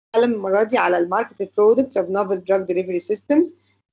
هنتكلم المره دي على الماركت برودكتس اوف نوفل دراج ديليفري سيستمز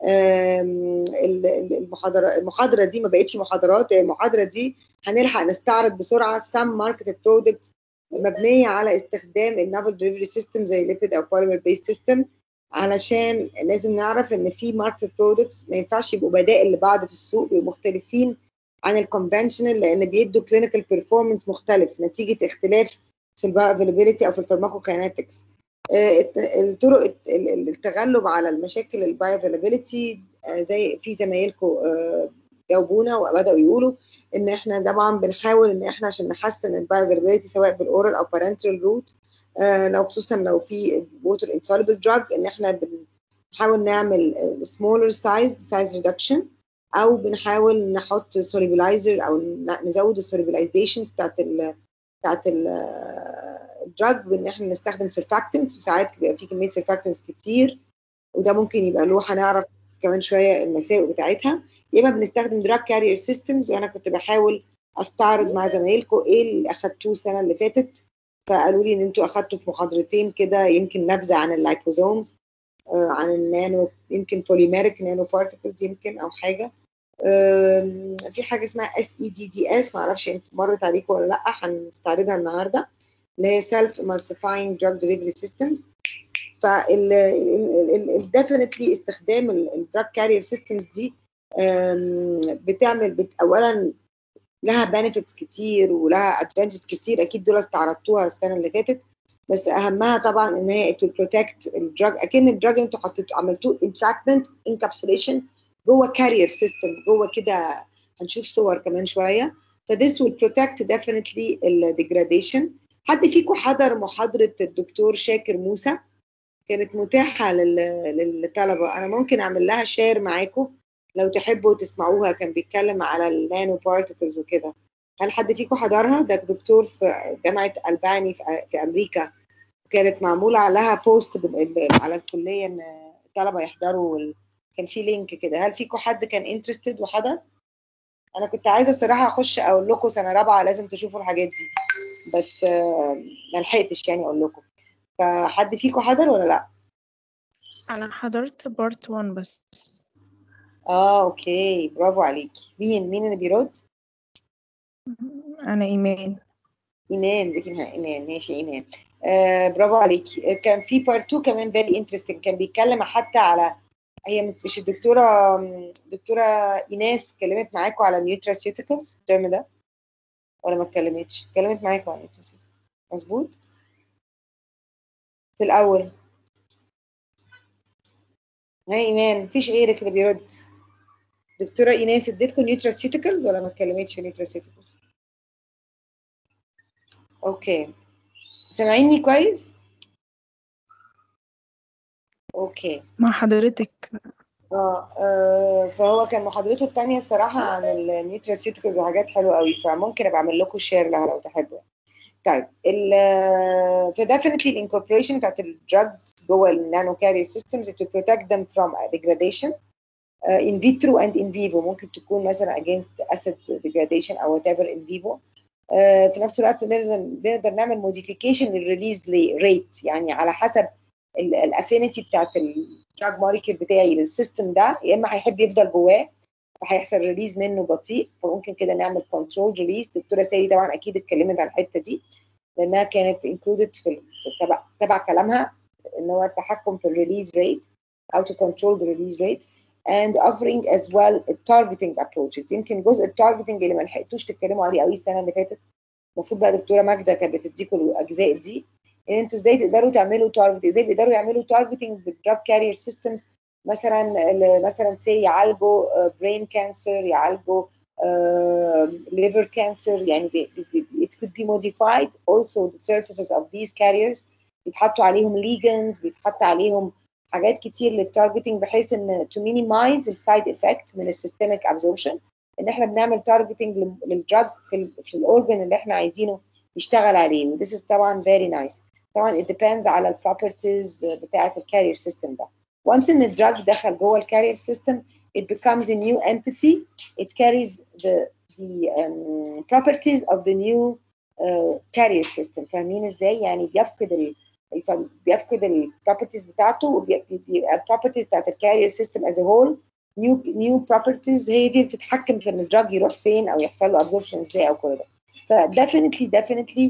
المحاضره المحاضره دي ما بقتش محاضرات المحاضره دي هنلحق نستعرض بسرعه سام ماركت برودكتس مبنيه على استخدام النوفل ديليفري سيستم زي ليبيد او بوليمر بيس سيستم علشان لازم نعرف ان في ماركت برودكتس ما ينفعش يبقوا بدائل لبعض في السوق بيبقوا مختلفين عن الكونفنشنال لان بيدوا كلينيكال بيرفورمانس مختلف نتيجه اختلاف في البايوافيلابيلتي او في الفارماكوكاينetics الطرق التغلب على المشاكل البايوافيلابيلتي زي في زمايلكم جاوبونا وبداوا يقولوا ان احنا طبعا بنحاول ان احنا عشان نحسن البايوافيلابيلتي سواء بالاورال او بارنترال روت لو خصوصا لو في ووتر انسولبل دراج ان احنا بنحاول نعمل سمولر سايز سايز ريدكشن او بنحاول نحط سوليبلايزر او نزود السوليبلايزيشنز بتاعت ال بتاعت الدراج بان احنا نستخدم سيرفاكتنس وساعات بيبقى في كميه سيرفاكتنس كتير وده ممكن يبقى له هنعرف كمان شويه المساوئ بتاعتها يا اما بنستخدم دراج كارير سيستمز وانا كنت بحاول استعرض مع زمايلكم ايه اللي اخدتوه السنه اللي فاتت فقالوا لي ان انتوا اخدتوا في محاضرتين كده يمكن نبذه عن اللايكوزومز آه عن النانو يمكن بوليميريك نانو بارتكلز يمكن او حاجه في حاجه اسمها اس اي دي دي اس معرفش انت مرت عليكم ولا لا هنستعرضها النهارده اللي هي سيلف emulsifying drug delivery systems فال ديفينتلي استخدام الدراج كارير سيستمز دي بتعمل بت اولا لها بنفيتس كتير ولها ادفانتجز كتير اكيد دول استعرضتوها السنه اللي فاتت بس اهمها طبعا ان هي تو بروتكت الدراج اكن الدراج انتوا حطيتوا عملتوه انتراكمنت انكابسوليشن جوه كارير سيستم جوه كده هنشوف صور كمان شويه فذس will protect definitely الديجراديشن حد فيكم حضر محاضره الدكتور شاكر موسى كانت متاحه للطلبه انا ممكن اعمل لها شير معاكم لو تحبوا تسمعوها كان بيتكلم على النانو بارتكلز وكده هل حد فيكم حضرها ده دكتور في جامعه الباني في امريكا كانت معموله لها بوست على الكليه ان الطلبه يحضروا كان في لينك كده هل فيكم حد كان انترستد وحضر انا كنت عايزه الصراحه اخش اقول لكم سنه رابعه لازم تشوفوا الحاجات دي بس ما لحقتش يعني اقول لكم فحد فيكم حضر ولا لا انا حضرت بارت 1 بس اه اوكي برافو عليكي مين مين اللي بيرد انا ايمان ايمان دي كلمه ايمان ماشي ايمان آه برافو عليكي كان في بارت 2 كمان فيري انترستنج كان بيتكلم حتى على هي مش الدكتوره دكتوره ايناس اتكلمت معاكم على نيوتراسيوتيكالز الترم ده ولا ما اتكلمتش اتكلمت معاكم على نيوتراسيوتيكالز مظبوط في الاول هاي ايمان مفيش غيرك اللي بيرد دكتوره ايناس اديتكم نيوتراسيوتيكالز ولا ما اتكلمتش في نيوتراسيوتيكالز اوكي سامعيني كويس اوكي مع حضرتك اه آه، فهو كان محاضرته التانية الصراحة عن النيوتراسيوتيكالز وحاجات حلوة قوي فممكن ابقى اعمل لكم شير لها لو تحبوا طيب ال فديفنتلي الانكوربريشن بتاعت الدراجز جوه النانو كارير سيستمز to protect them from degradation uh, in vitro and in vivo ممكن تكون مثلا against acid degradation او whatever in vivo uh, في نفس الوقت نقدر نعمل modification للريليز ريت يعني على حسب الافينيتي بتاعت الدراج موليكيول بتاعي للسيستم ده يا اما هيحب يفضل جواه فهيحصل ريليز منه بطيء فممكن كده نعمل كنترول ريليز دكتوره ساري طبعا اكيد اتكلمت عن الحته دي لانها كانت انكلودد في تبع تبع كلامها ان هو التحكم في الريليز ريت how to control the release rate and offering as well targeting approaches يمكن جزء التارجتنج اللي ما لحقتوش تتكلموا عليه قوي السنه اللي فاتت المفروض بقى دكتوره ماجده كانت بتديكم الاجزاء دي ان انتوا ازاي تقدروا تعملوا تارجت ازاي بيقدروا يعملوا تارجتنج بالدراج كارير سيستمز مثلا مثلا سي يعالجوا برين كانسر يعالجوا liver cancer يعني it could be modified also the surfaces of these carriers بيتحطوا عليهم ligands بيتحط عليهم حاجات كتير للتارجتنج بحيث ان to minimize السايد افكت من السيستميك absorption ان احنا بنعمل تارجتنج للدراج في, في الاورجن اللي احنا عايزينه يشتغل عليه و this is طبعا very nice طبعا it depends على البروبرتيز بتاعه الكارير سيستم ده once ان الدراج دخل جوه الكارير سيستم it becomes a new entity it carries the the um, properties of the new uh, carrier system فاهمين ازاي يعني بيفقد بيفقد البروبرتيز بتاعته وبيبقى البروبرتيز بتاعت الكارير سيستم از هول نيو نيو بروبرتيز هي دي بتتحكم في ان الدراج يروح فين او يحصل له ابزوربشن ازاي او كل ده فديفنتلي ديفنتلي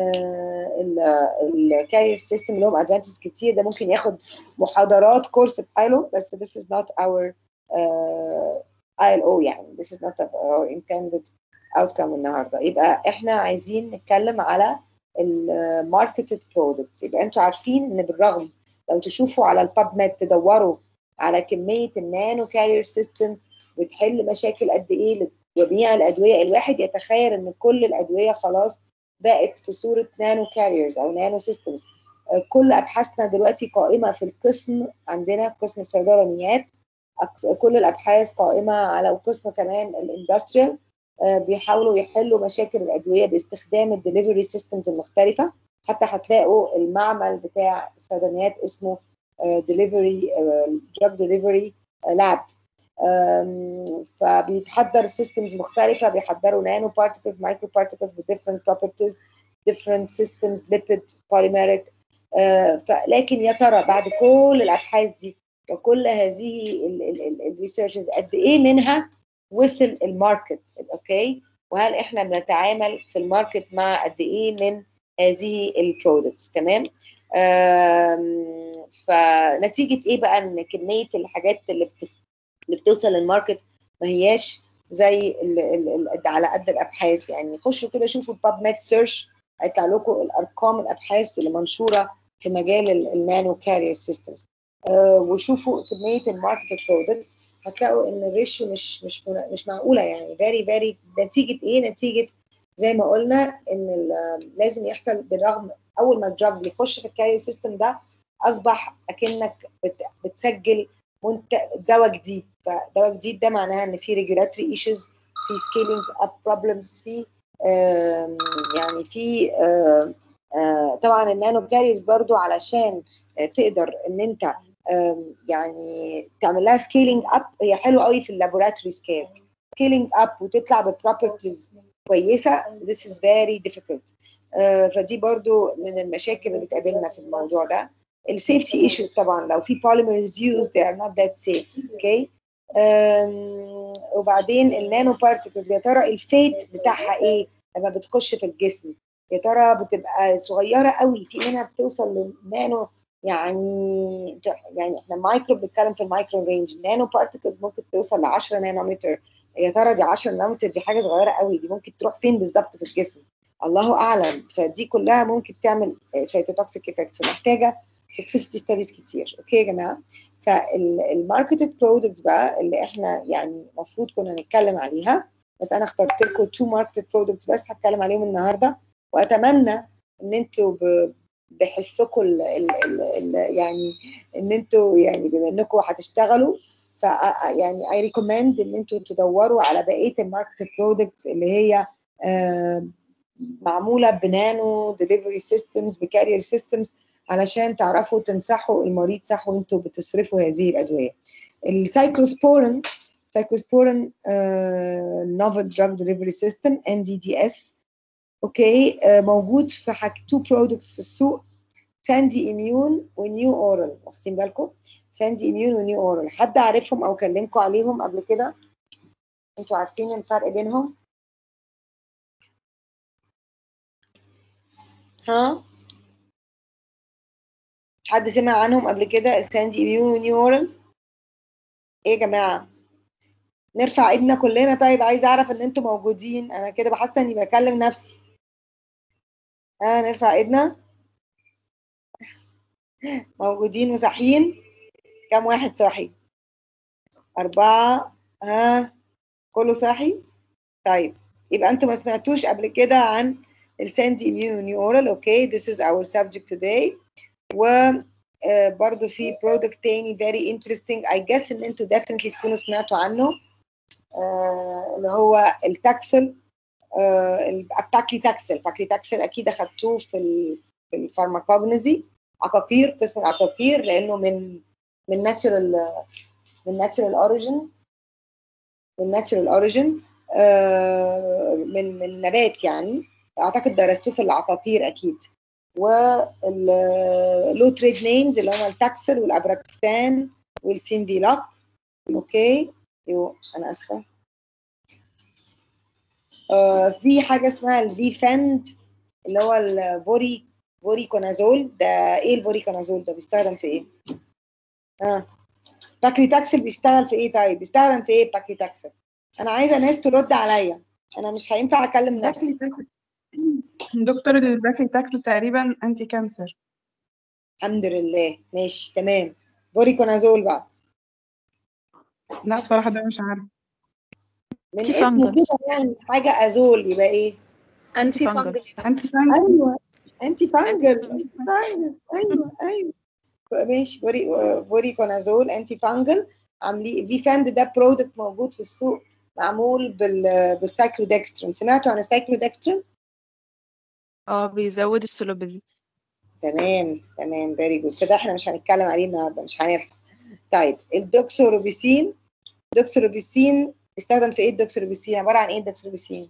الكارير سيستم لهم ادفانتجز كتير ده ممكن ياخد محاضرات كورس بحاله بس this is not our uh, ILO يعني this is not our intended outcome النهارده يبقى احنا عايزين نتكلم على الماركتد برودكتس يبقى انتوا عارفين ان بالرغم لو تشوفوا على الباب مات تدوروا على كميه النانو كارير سيستمز بتحل مشاكل قد ايه لجميع الادويه الواحد يتخيل ان كل الادويه خلاص بقت في صوره نانو كاريرز او نانو سيستمز كل ابحاثنا دلوقتي قائمه في القسم عندنا قسم الصيدلانيات كل الابحاث قائمه على وقسم كمان الاندستريال بيحاولوا يحلوا مشاكل الادويه باستخدام الدليفري سيستمز المختلفه حتى هتلاقوا المعمل بتاع الصيدليات اسمه دليفري دراج دليفري لاب فبيتحضر سيستمز مختلفه بيحضروا نانو بارتكلز مايكرو بارتكلز بديفرنت بروبرتيز different systems lipid polymeric لكن يا ترى بعد كل الابحاث دي وكل هذه الريسيرشز قد ايه منها وصل الماركت اوكي وهل احنا بنتعامل في الماركت مع قد ايه من هذه البرودكتس تمام فنتيجه ايه بقى ان كميه الحاجات اللي بت... اللي بتوصل للماركت ما هياش زي ال ال ال على قد الابحاث يعني خشوا كده شوفوا الباب مات سيرش هيطلع لكم الارقام الابحاث اللي منشوره في مجال النانو كارير سيستمز وشوفوا كميه الماركت برودكت هتلاقوا ان الريشيو مش مش مش معقوله يعني فيري فيري نتيجه ايه؟ نتيجه زي ما قلنا ان لازم يحصل بالرغم اول ما الدراج بيخش في الكارير سيستم ده اصبح اكنك بت بتسجل دواء جديد فدواء جديد ده معناها ان في ريجولاتوري ايشوز في سكيلينج اب بروبلمز في يعني في طبعا النانو كاريرز برضو علشان تقدر ان انت يعني تعمل لها سكيلينج اب هي حلوه قوي في اللابوراتوري سكيل سكيلينج اب وتطلع ببروبرتيز كويسه this is very difficult فدي برضو من المشاكل اللي بتقابلنا في الموضوع ده السيفتي ايشوز طبعا لو في polymers used they are not that safe اوكي okay? وبعدين النانو بارتكلز يا ترى الفيت بتاعها ايه لما بتخش في الجسم يا ترى بتبقى صغيره قوي في منها بتوصل للنانو يعني يعني احنا مايكرو بنتكلم في المايكرو رينج نانو بارتكلز ممكن توصل ل 10 نانومتر يا ترى دي 10 نانومتر دي حاجه صغيره قوي دي ممكن تروح فين بالظبط في الجسم الله اعلم فدي كلها ممكن تعمل سيتوتوكسيك افكت محتاجه توكسيستي ستاديز كتير اوكي يا جماعه فالماركتد برودكتس بقى اللي احنا يعني المفروض كنا نتكلم عليها بس انا اخترت لكم تو ماركتد برودكتس بس هتكلم عليهم النهارده واتمنى ان انتوا بحسكم ال ال ال ال يعني ان انتوا يعني بما انكم هتشتغلوا ف يعني اي ريكومند ان انتوا تدوروا على بقيه الماركتد برودكتس اللي هي آه معموله بنانو ديليفري سيستمز بكارير سيستمز علشان تعرفوا تنصحوا المريض صح وانتوا بتصرفوا هذه الادويه السايكلوسبورين سايكلوسبورين نوفل دراج ديليفري سيستم ان دي دي اس اوكي موجود في حاجة تو برودكتس في السوق ساندي اميون ونيو اورال واخدين بالكم ساندي اميون ونيو اورال حد عارفهم او كلمكم عليهم قبل كده انتوا عارفين الفرق بينهم ها حد سمع عنهم قبل كده الساندي اميون ونيو اورال ايه يا جماعه نرفع ايدنا كلنا طيب عايز اعرف ان انتوا موجودين انا كده بحس اني بكلم نفسي ها آه نرفع ايدنا موجودين وصاحيين كم واحد صاحي أربعة ها كله صاحي طيب يبقى انتوا ما سمعتوش قبل كده عن الساندي اميون ونيورال اوكي this is our subject today و uh, برضو في برودكت تاني very interesting I guess ان انتوا definitely تكونوا سمعتوا عنه uh, اللي هو التاكسل الباكليتاكسل باكليتاكسل اكيد اخدتوه في في الفارماكوجنزي عقاقير قسم العقاقير لانه من من ناتشرال من ناتشرال اوريجين من ناتشرال اوريجين من من نبات يعني اعتقد درستوه في العقاقير اكيد واللو تريد نيمز اللي هم التاكسل والابراكسان والسينفيلاك اوكي يو انا اسفه آه في حاجه اسمها الفي فند اللي هو الفوري فوريكونازول ده ايه الفوريكونازول ده بيستخدم في ايه؟ اه باكليتاكسل بيشتغل في ايه طيب؟ بيستخدم في ايه باكليتاكسل؟ انا عايزه ناس ترد عليا انا مش هينفع اكلم نفسي دكتور الباكي تاكل تقريبا انتي كانسر الحمد لله ماشي تمام فوريكونازول بقى لا بصراحة ده مش عارف من أنتي اسمه فانجل. كده يعني حاجه ازول يبقى ايه؟ انتي فانجل. فانجل انتي فانجل ايوه انتي فانجل أنتي انتي فانجل ايوه ايوه ماشي بوري بوريكونازول انتي فانجل عاملين في فاند ده برودكت موجود في السوق معمول بال بالسايكلودكسترين سمعتوا عن السايكلودكسترين؟ اه بيزود السولوبيليتي تمام تمام فيري جود كده احنا مش هنتكلم عليه النهارده مش هنلحق طيب الدوكسوروبيسين الدوكسوروبيسين بيستخدم في ايه الدوكسوروبيسين عباره عن ايه الدوكسوروبيسين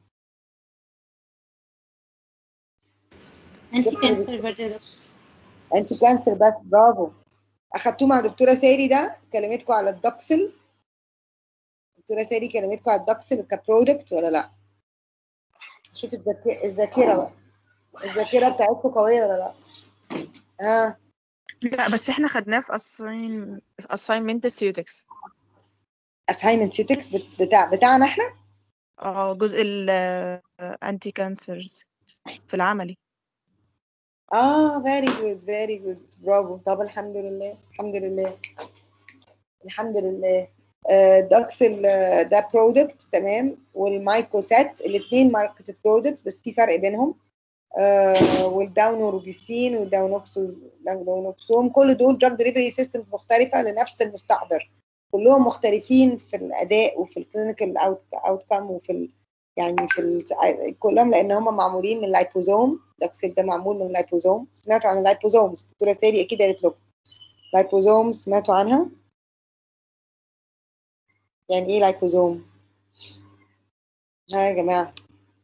انتي كانسر برضه يا دكتور انتي كانسر بس برافو اخدتوه مع دكتوره ساري ده كلمتكم على الدوكسل دكتوره ساري كلمتكم على الدوكسل كبرودكت ولا لا شوف الذاكره الذاكره بقى الذاكره بتاعتكم قويه ولا لا ها لا بس احنا خدناه في assign في assignment السيوتكس اساينمنت سيتكس بتاع بتاعنا احنا اه جزء ال anti cancers في العملي اه فيري جود فيري جود برافو طب الحمد لله الحمد لله الحمد لله آه، دوكسل آه، ده برودكت تمام والمايكوسات الاثنين ماركتد برودكتس بس في فرق بينهم آه، والداونوروبيسين والداونوكسوم كل دول دراج دليفري سيستمز مختلفه لنفس المستحضر كلهم مختلفين في الاداء وفي الكلينيكال اوت كام وفي ال يعني في ال كلهم لان هم معمولين من اللايبوزوم دوكسيل ده معمول من اللايبوزوم سمعتوا عن اللايبوزومز الدكتوره ساري اكيد قالت لكم لايبوزوم سمعتوا عنها يعني ايه لايبوزوم ها يا جماعه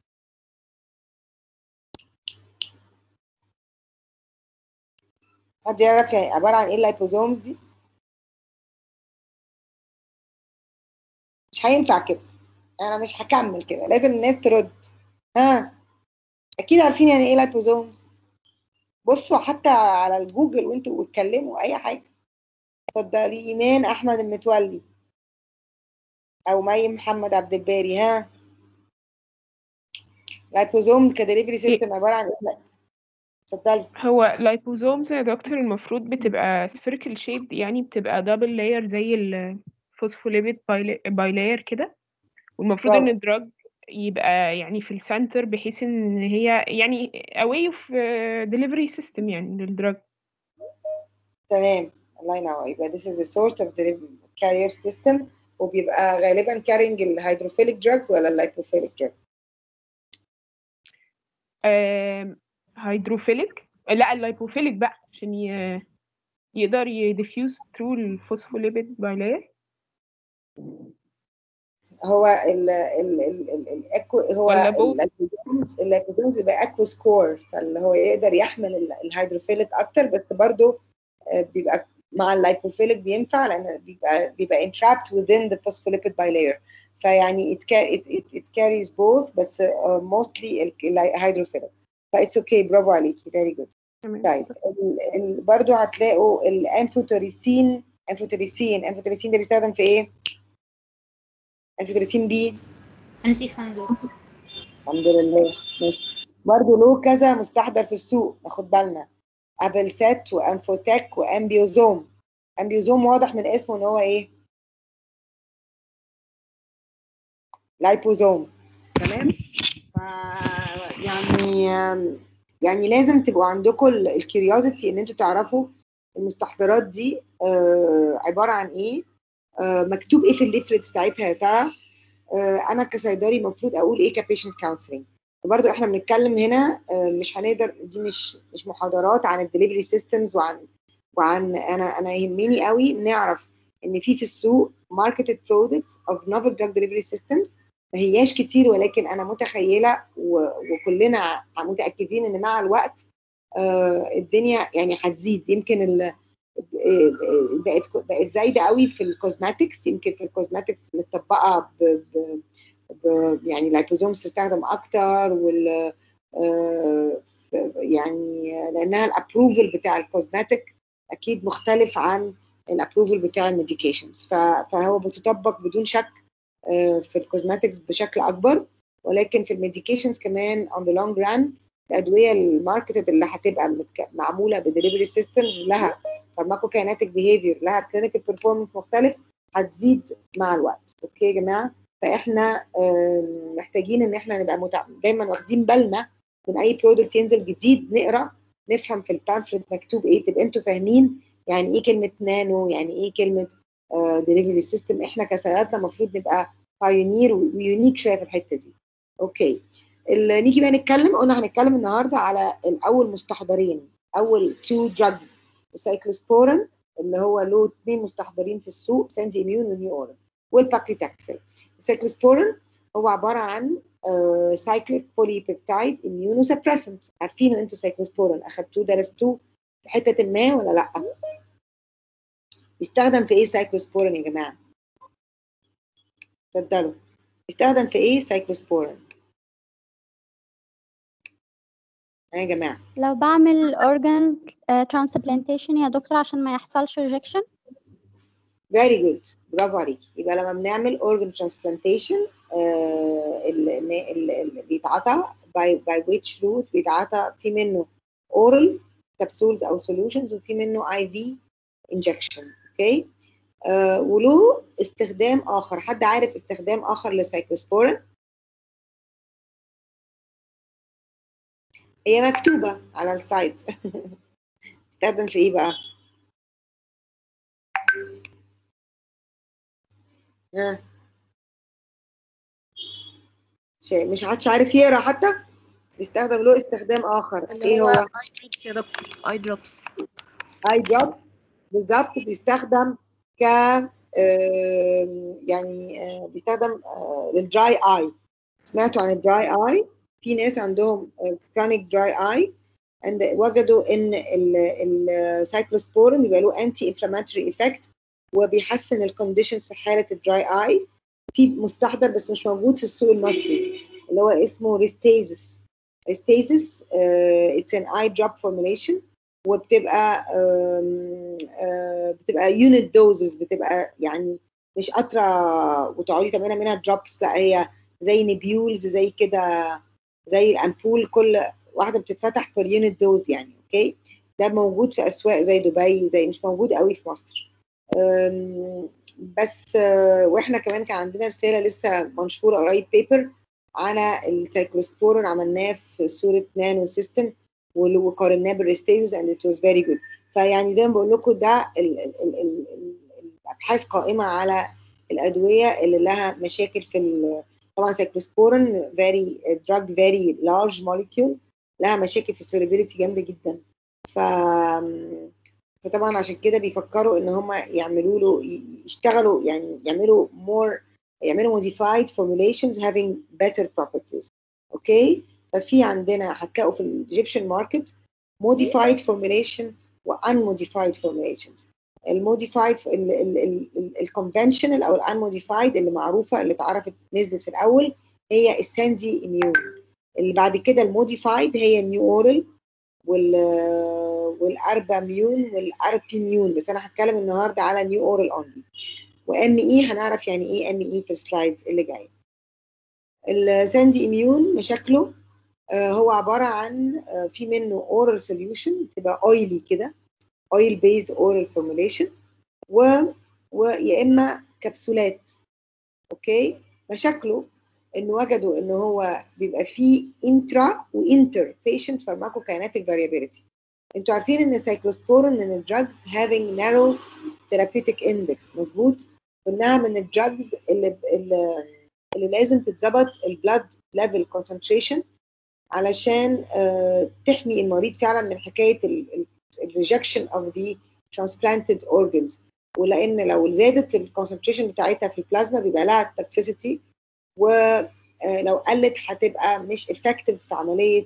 حد يعرف يعني عباره عن ايه اللايبوزومز دي مش هينفع كده انا مش هكمل كده لازم الناس ترد ها اكيد عارفين يعني ايه لايبوزومز بصوا حتى على الجوجل وانتوا بتتكلموا اي حاجه اتفضلي ايمان احمد المتولي او مي محمد عبد الباري ها لايبوزوم كدليفري سيستم عباره عن ايه اتفضلي هو لايبوزومز يا دكتور المفروض بتبقى spherical shaped يعني بتبقى دبل لاير زي الفوسفوليبيد باي لاير كده والمفروض ان برافو. الدراج يبقى يعني في السنتر بحيث ان هي يعني away of uh, delivery system يعني للدراج تمام الله ينور يبقى this is a sort of delivery carrier system وبيبقى غالبا carrying الهيدروفيليك drugs ولا اللايبوفيليك drugs هيدروفيليك لا اللايبوفيليك بقى عشان ي... يقدر يديفيوز ثرو الفوسفوليبيد باي لاير هو ال ال ال ال الأكو هو ولا both؟ اللايبوزومز اللايبوزومز بيبقى اكو سكور فاللي هو يقدر يحمل ال- الهيدروفيليك اكتر بس برضه آه، بيبقى مع اللايبوفيليك بينفع لان بيبقى بيبقى entrapped within the phospholipid bilayer فيعني it, car it, it, it carries both بس uh, mostly الهيدروفيليك فايتس اوكي برافو عليكي فيري جود تمام طيب ال- ال- برضو هتلاقوا الانفوتوريسين انفوتوريسين انفوتوريسين ده بيستخدم في ايه؟ انفوتوريسين بي انتي فانجل الحمد لله ماشي برضه له كذا مستحضر في السوق ناخد بالنا ابلسات وانفوتاك وامبيوزوم امبيوزوم واضح من اسمه ان هو ايه لايبوزوم تمام ف يعني يعني لازم تبقوا عندكم الكيوريوزيتي ان انتوا تعرفوا المستحضرات دي آه، عباره عن ايه آه، مكتوب ايه في الليفلتس بتاعتها يا ترى آه، انا كصيدلي المفروض اقول ايه كبيشنت كونسلنج وبرده احنا بنتكلم هنا آه، مش هنقدر دي مش مش محاضرات عن الدليفري سيستمز وعن وعن انا انا يهمني قوي نعرف ان في في السوق ماركتد برودكتس اوف نوفل دراج دليفري سيستمز ما هياش كتير ولكن انا متخيله و- وكلنا متاكدين ان مع الوقت آه، الدنيا يعني هتزيد يمكن ال آه، آه، بقت بقت زايده قوي في الكوزماتكس يمكن في الكوزماتكس متطبقه ب ب ب يعني اللايبوزومز تستخدم اكتر وال آه، ف- يعني لانها الابروفل بتاع الكوزماتيك اكيد مختلف عن الابروفل بتاع الميديكيشنز فهو بتطبق بدون شك آه، في الكوزماتكس بشكل اكبر ولكن في الميديكيشنز كمان on the long run الادويه الماركتد اللي هتبقى متك- معموله بدليفري سيستمز لها فارماكوكايناتيك بيهيفير لها كلينيكال بيرفورمانس مختلف هتزيد مع الوقت اوكي يا جماعه فاحنا آم، محتاجين ان احنا نبقى متع... دايما واخدين بالنا من اي برودكت ينزل جديد نقرا نفهم في البامفلت مكتوب ايه تبقى انتوا فاهمين يعني ايه كلمه نانو يعني ايه كلمه دليفري سيستم احنا كسيادتنا المفروض دراجز بايونير ويونيك شويه في الحته دي اوكي ال- نيجي بقى نتكلم قلنا هنتكلم النهارده على الاول مستحضرين اول تو دراجز السايكلوسبورين اللي هو له اثنين مستحضرين في السوق ساندي اميون ونيو اورال والباكليتاكسل السايكلوسبورين هو عباره عن سايكليك بولي بيبتايد اميونو سبريسنت عارفينه انتوا سايكلوسبورين اخدتوه درستوه في حته ما ولا لا يستخدم في ايه سايكلوسبورين يا جماعه اتفضلوا يستخدم في ايه سايكلوسبورين يا جماعه لو بعمل organ uh, transplantation يا دكتور عشان ما يحصلش rejection فيري جود برافو عليك يبقى لما بنعمل اورجن ترانسبلانتيشن اللي بيتعطى باي باي ويتش روت بيتعطى في منه اورال كبسولز او سوليوشنز وفي منه اي في انجكشن اوكي آه وله استخدام اخر حد عارف استخدام اخر للسايكلوسبورين هي مكتوبه على السايت استخدم في ايه بقى ها شيء مش حدش عارف يقرا حتى بيستخدم له استخدام اخر ايه هو اي دروبس يا دكتور اي دروبس اي دروب بالظبط بيستخدم ك آم، يعني آه، بيستخدم آه، للدراي اي سمعتوا عن الدراي اي في ناس عندهم كرونيك دراي اي and وجدوا ان السايكلوسبورين بيبقى له انتي انفلاماتوري ايفكت وبيحسن الكونديشنز في حاله الدراي اي في مستحضر بس مش موجود في السوق المصري اللي هو اسمه ريستيزس ريستيزس اتس ان اي دروب فورميليشن وبتبقى آم، آه، بتبقى يونت دوزز بتبقى يعني مش قطره وتقعدي تعملي منها دروبس لا هي زي نبيولز زي كده زي الامبول كل واحده بتتفتح بير يونت دوز يعني اوكي ده موجود في اسواق زي دبي زي مش موجود قوي في مصر أم، بس آه، واحنا كمان كان عندنا رساله لسه منشوره قريب بيبر على السايكلوسبورين عملناه في صوره نانو سيستم وقارناه بالريستيزز اند ات واز فيري جود فيعني زي ما بقول لكم ده ال- ال- ال- ال- ال- الابحاث قائمه على الادويه اللي لها مشاكل في ال- طبعا سايكلوسبورين فيري دراج فيري لارج موليكيول لها مشاكل في السوليبيليتي جامده جدا ف فطبعا عشان كده بيفكروا ان هم يعملوا له ي- يشتغلوا يعني يعملوا more يعملوا modified formulations having better properties اوكي ففي عندنا هتلاقوا في الايجيبشن ماركت modified formulation و unmodified formulations الموديفايد الكونفنشنال او الانموديفايد اللي معروفه اللي اتعرفت نزلت في الاول هي الساندي اميون اللي بعد كده الموديفايد هي النيو اورال وال والارباميون والاربيميون بس انا هتكلم النهارده على نيو اورال اونلي وام اي هنعرف يعني ايه ام اي في السلايدز اللي جايه الساندي اميون مشاكله آه، هو عباره عن آه، في منه اورال سوليوشن بتبقى اويلي كده اويل بيزد اورال فورموليشن و ويا اما كبسولات اوكي مشاكله ان وجدوا ان هو بيبقى فيه انترا وانتر بيشنت فارماكوكايناتيك فاريابيليتي انتوا عارفين ان السايكلوسبورين من الدراجز having narrow therapeutic index مظبوط وانها من الدراجز اللي اللي, اللي لازم تتظبط البلاد ليفل concentration علشان آه، تحمي المريض فعلا من حكايه الريجكشن اوف ذا transplanted organs ولان لو زادت الكونسنتريشن بتاعتها في البلازما بيبقى لها توكسيسيتي ولو قلت هتبقى مش effective في عمليه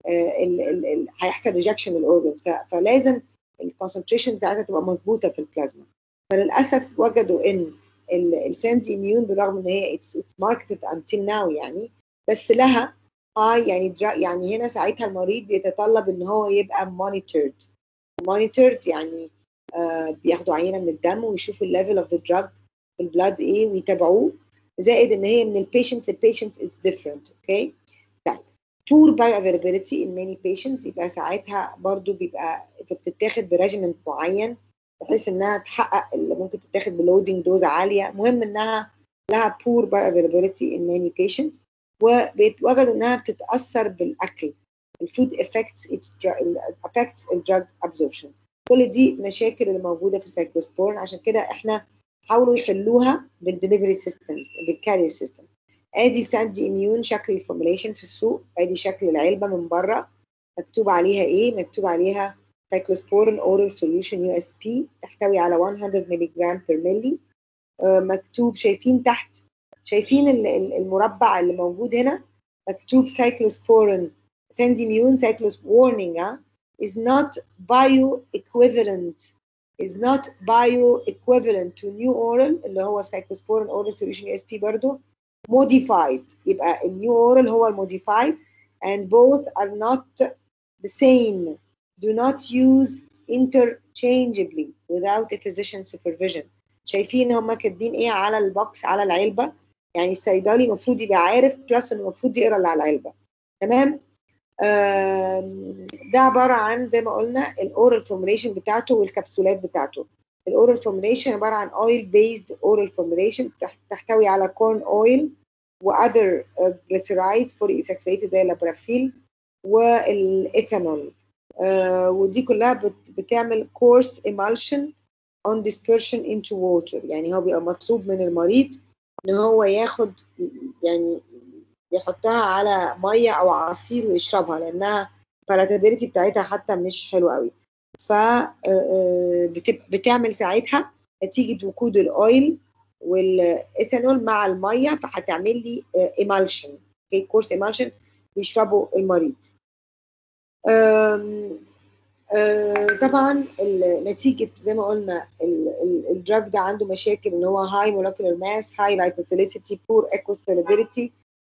آه، ال- ال- ال- هيحصل ريجكشن للاورجنز فلازم الكونسنتريشن بتاعتها تبقى مظبوطه في البلازما فللاسف وجدوا ان الساندي اميون بالرغم ان هي اتس ماركتد انتل ناو يعني بس لها هاي يعني درا يعني هنا ساعتها المريض بيتطلب ان هو يبقى مونيتورد مونيتورد يعني آه بياخدوا عينه من الدم ويشوفوا الليفل اوف ذا دراج في البلاد ايه ويتابعوه زائد ان هي من البيشنت للبيشنت از ديفرنت اوكي طيب poor bioavailability in many patients يبقى ساعتها برضو بيبقى بتتاخد بريجيمنت معين بحيث انها تحقق اللي ممكن تتاخد بلودنج دوز عاليه مهم انها لها poor bioavailability in many patients وبيتوجدوا انها بتتاثر بالاكل الفود affects its dr- affects الدراج absorption كل دي مشاكل اللي موجوده في السايكلوسبورين عشان كده احنا حاولوا يحلوها بالدليفري سيستمز بالكارير سيستم ادي ساندي اميون شكل الفورميليشن في السوق ادي شكل العلبه من بره مكتوب عليها ايه مكتوب عليها سايكلوسبورين اورال سوليوشن يو اس بي تحتوي على 100 ملي جرام بير ملي مكتوب شايفين تحت شايفين ال- ال- المربع اللي موجود هنا مكتوب سايكلوسبورين سانديميون سايكلوس warning ها is not bioequivalent is not bioequivalent to new oral اللي هو cyclosporin oral solution USP برضو modified يبقى النيو oral هو المodified and both are not the same do not use interchangeably without a physician supervision شايفين هم كاتبين ايه على البوكس على العلبه يعني الصيدلي المفروض يبقى عارف بلس انه المفروض يقرا اللي على العلبه تمام آم، ده عباره عن زي ما قلنا الاورال فورميليشن بتاعته والكبسولات بتاعته الاورال فورميليشن عباره عن اويل بيزد اورال فورميليشن تحتوي على كورن اويل واذر جليسرايدز بولي اساكسيتد زي الابرافيل والايثانول آه ودي كلها بت بتعمل كورس emulsion on dispersion into water يعني هو بيبقى مطلوب من المريض ان هو ياخد يعني يحطها على ميه او عصير ويشربها لانها palatability بتاعتها حتى مش حلوه قوي ف بتعمل ساعتها نتيجه وجود الاويل والايثانول مع الميه فهتعمل لي emulsion اوكي كورس emulsion بيشربه المريض أم آه، طبعا ال- نتيجه زي ما قلنا الدراج ده عنده مشاكل ان هو هاي مولكيولر ماس هاي لايبوفيليسيتي بور ايكوستولابيلتي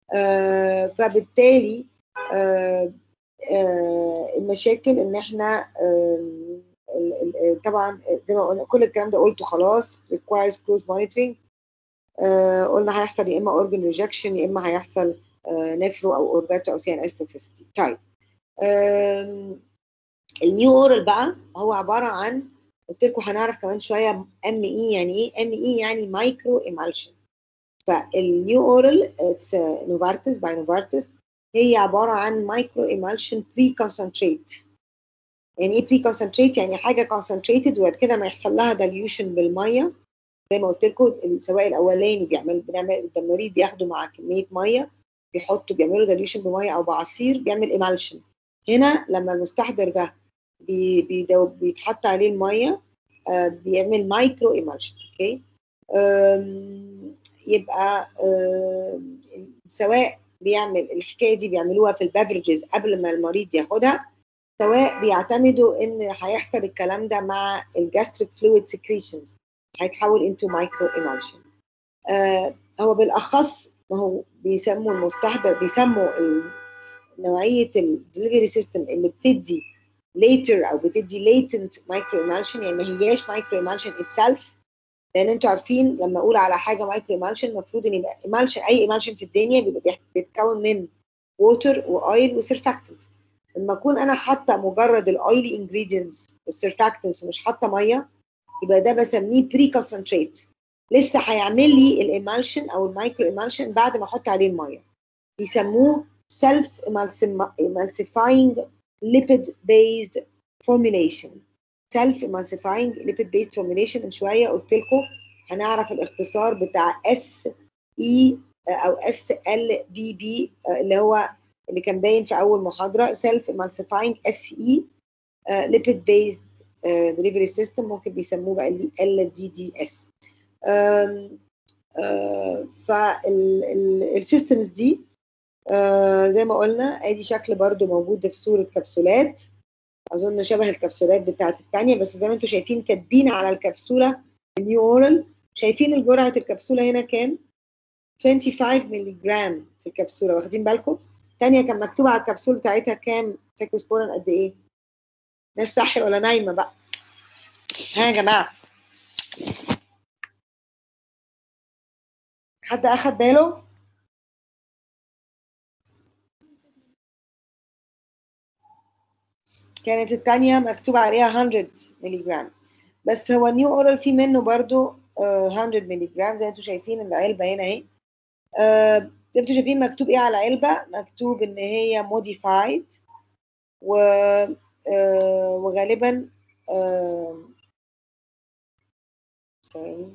فبالتالي آه، آه، المشاكل ان احنا آم، ال- ال- طبعا زي ما قلنا كل الكلام ده قلته خلاص requires close monitoring آه، قلنا هيحصل يا اما organ rejection يا اما هيحصل نفرو او اورباتو او سي ان اس توكسيسيتي طيب آم، النيو اورال بقى هو عباره عن قلت لكم هنعرف كمان شويه ام اي يعني ايه ام اي يعني مايكرو ايمالشن فالنيو اورال نوفارتس باي نوفارتس هي عباره عن مايكرو ايمالشن بري كونسنتريت يعني ايه بري كونسنتريت يعني حاجه كونسنتريتد وبعد كده ما يحصل لها دايليوشن بالميه زي ما قلت لكم السواق الاولاني بيعمل بنعمل ده المريض بياخده مع كميه ميه بيحطوا بيعملوا دايليوشن بميه او بعصير بيعمل ايمالشن هنا لما المستحضر ده بي بيدو- بيتحط عليه الميه آه، بيعمل مايكرو ايمالشن اوكي آم، يبقى آم، سواء بيعمل الحكايه دي بيعملوها في البeverages قبل ما المريض ياخدها سواء بيعتمدوا ان هيحصل الكلام ده مع الجاستريك فلويد سكريشنز هيتحول انتو مايكرو ايمالشن هو بالاخص ما هو بيسموا المستحضر بيسموا ال- نوعيه الدليفري سيستم اللي بتدي later او بتدي latent micro emulsion يعني ما هياش micro emulsion itself لان انتوا عارفين لما اقول على حاجه micro emulsion المفروض ان يبقى emulsion اي emulsion في الدنيا بيبقى بيح- بيتكون من water واويل وسيرفاكتنت لما اكون انا حاطه مجرد الاويلي انجريدينتس والسيرفاكتنتس ومش حاطه ميه يبقى ده بسميه بري كونسنتريت لسه هيعمل لي الامالشن او المايكرو امالشن بعد ما احط عليه الميه بيسموه self emulsifying lipid based formulation self emulsifying lipid based formulation من شويه قلت لكم هنعرف الاختصار بتاع اس اي او اس ال بي بي اللي هو اللي كان باين في اول محاضره self emulsifying اس اي lipid based delivery system ممكن بيسموه بقى ال دي دي اس فالسيستمز دي آه زي ما قلنا ادي شكل برضو موجود في صورة كبسولات اظن شبه الكبسولات بتاعت التانية بس زي ما انتم شايفين كاتبين على الكبسولة النيو اورال شايفين جرعة الكبسولة هنا كام 25 مللي جرام في الكبسولة واخدين بالكم تانية كان مكتوب على الكبسولة بتاعتها كام سيكلوسبورين قد ايه ناس صحي ولا نايمة بقى ها يا جماعة حد اخد باله كانت التانية مكتوب عليها 100 مللي جرام بس هو نيو اورال في منه برضو آه، 100 مللي جرام زي ما انتم شايفين العلبة هنا اهي آه، زي ما انتم شايفين مكتوب ايه على العلبة مكتوب ان هي موديفايد و آه، وغالبا آه، ثواني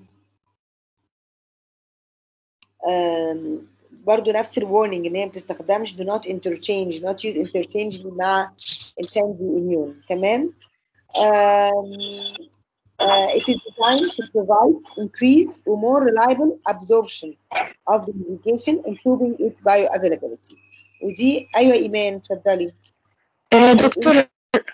آم، برضو نفس الورنينج ان هي ما بتستخدمش do not interchange not use interchange مع الساندي immune تمام um, uh, it is designed to provide increased or more reliable absorption of the medication improving its bioavailability ودي ايوه ايمان اتفضلي آه، دكتور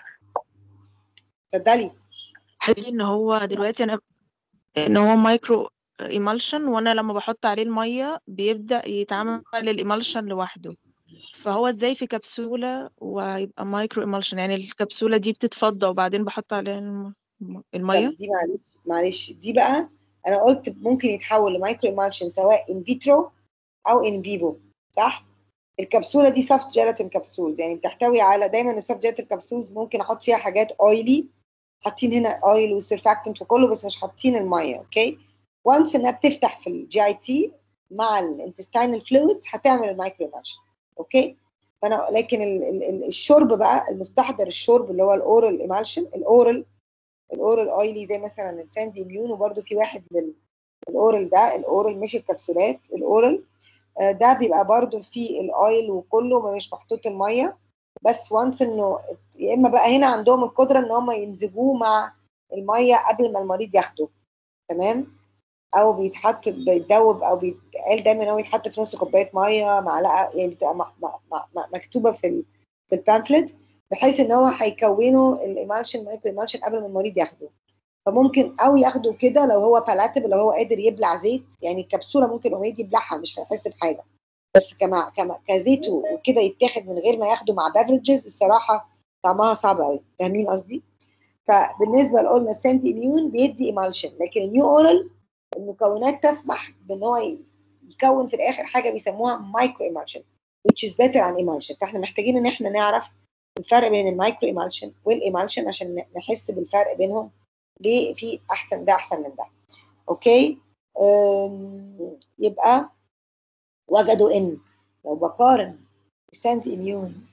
اتفضلي حبيبي ان هو دلوقتي انا ان هو مايكرو ايمالشن وانا لما بحط عليه الميه بيبدا يتعمل الايمالشن لوحده فهو ازاي في كبسوله ويبقى مايكرو ايمالشن يعني الكبسوله دي بتتفضى وبعدين بحط عليها الم- الميه طب دي معلش معلش دي بقى انا قلت ممكن يتحول لمايكرو ايمالشن سواء ان فيترو او ان فيفو صح الكبسوله دي سوفت جيلاتين كبسولز يعني بتحتوي على دايما السوفت جيلاتين كبسولز ممكن احط فيها حاجات اويلي حاطين هنا اويل وسيرفاكتنت وكله بس مش حاطين الميه اوكي وانس انها بتفتح في الجي اي تي مع الانتستينال فلويدز هتعمل المايكرو ايمالشن اوكي فانا لكن ال ال ال الشرب بقى المستحضر الشرب اللي هو الاورال ايمالشن الاورال الاورال اويلي زي مثلا الساندي ميون وبرده في واحد لل الاورال ده الاورال مش الكبسولات الاورال آه، ده بيبقى برده فيه الاويل وكله مش محطوط الميه بس وانس انه يا اما بقى هنا عندهم القدره ان هم يمزجوه مع الميه قبل ما المريض ياخده تمام او بيتحط بيتدوب او بيتقال دايما ان هو يتحط في نص كوبايه ميه معلقه يعني بتبقى مح- مح- مح- مح- مكتوبه في ال في البامفلت بحيث ان هو هيكونوا الايمالشن مايكرو ايمالشن قبل ما المريض ياخده فممكن او ياخده كده لو هو بالاتبل لو هو قادر يبلع زيت يعني الكبسوله ممكن المريض يبلعها مش هيحس بحاجه بس كما كما كزيت وكده يتاخد من غير ما ياخده مع بافرجز الصراحه طعمها صعب قوي فاهمين قصدي؟ فبالنسبه لقلنا السنتي اميون بيدي ايمالشن لكن النيو اورال المكونات تسمح بان هو ي- يكون في الاخر حاجه بيسموها مايكرو ايمالشن which is better عن ايمالشن فاحنا محتاجين ان احنا نعرف الفرق بين المايكرو ايمالشن والايمالشن عشان ن- نحس بالفرق بينهم ليه في احسن ده احسن من ده اوكي أم، يبقى وجدوا ان لو بقارن السانتي اميون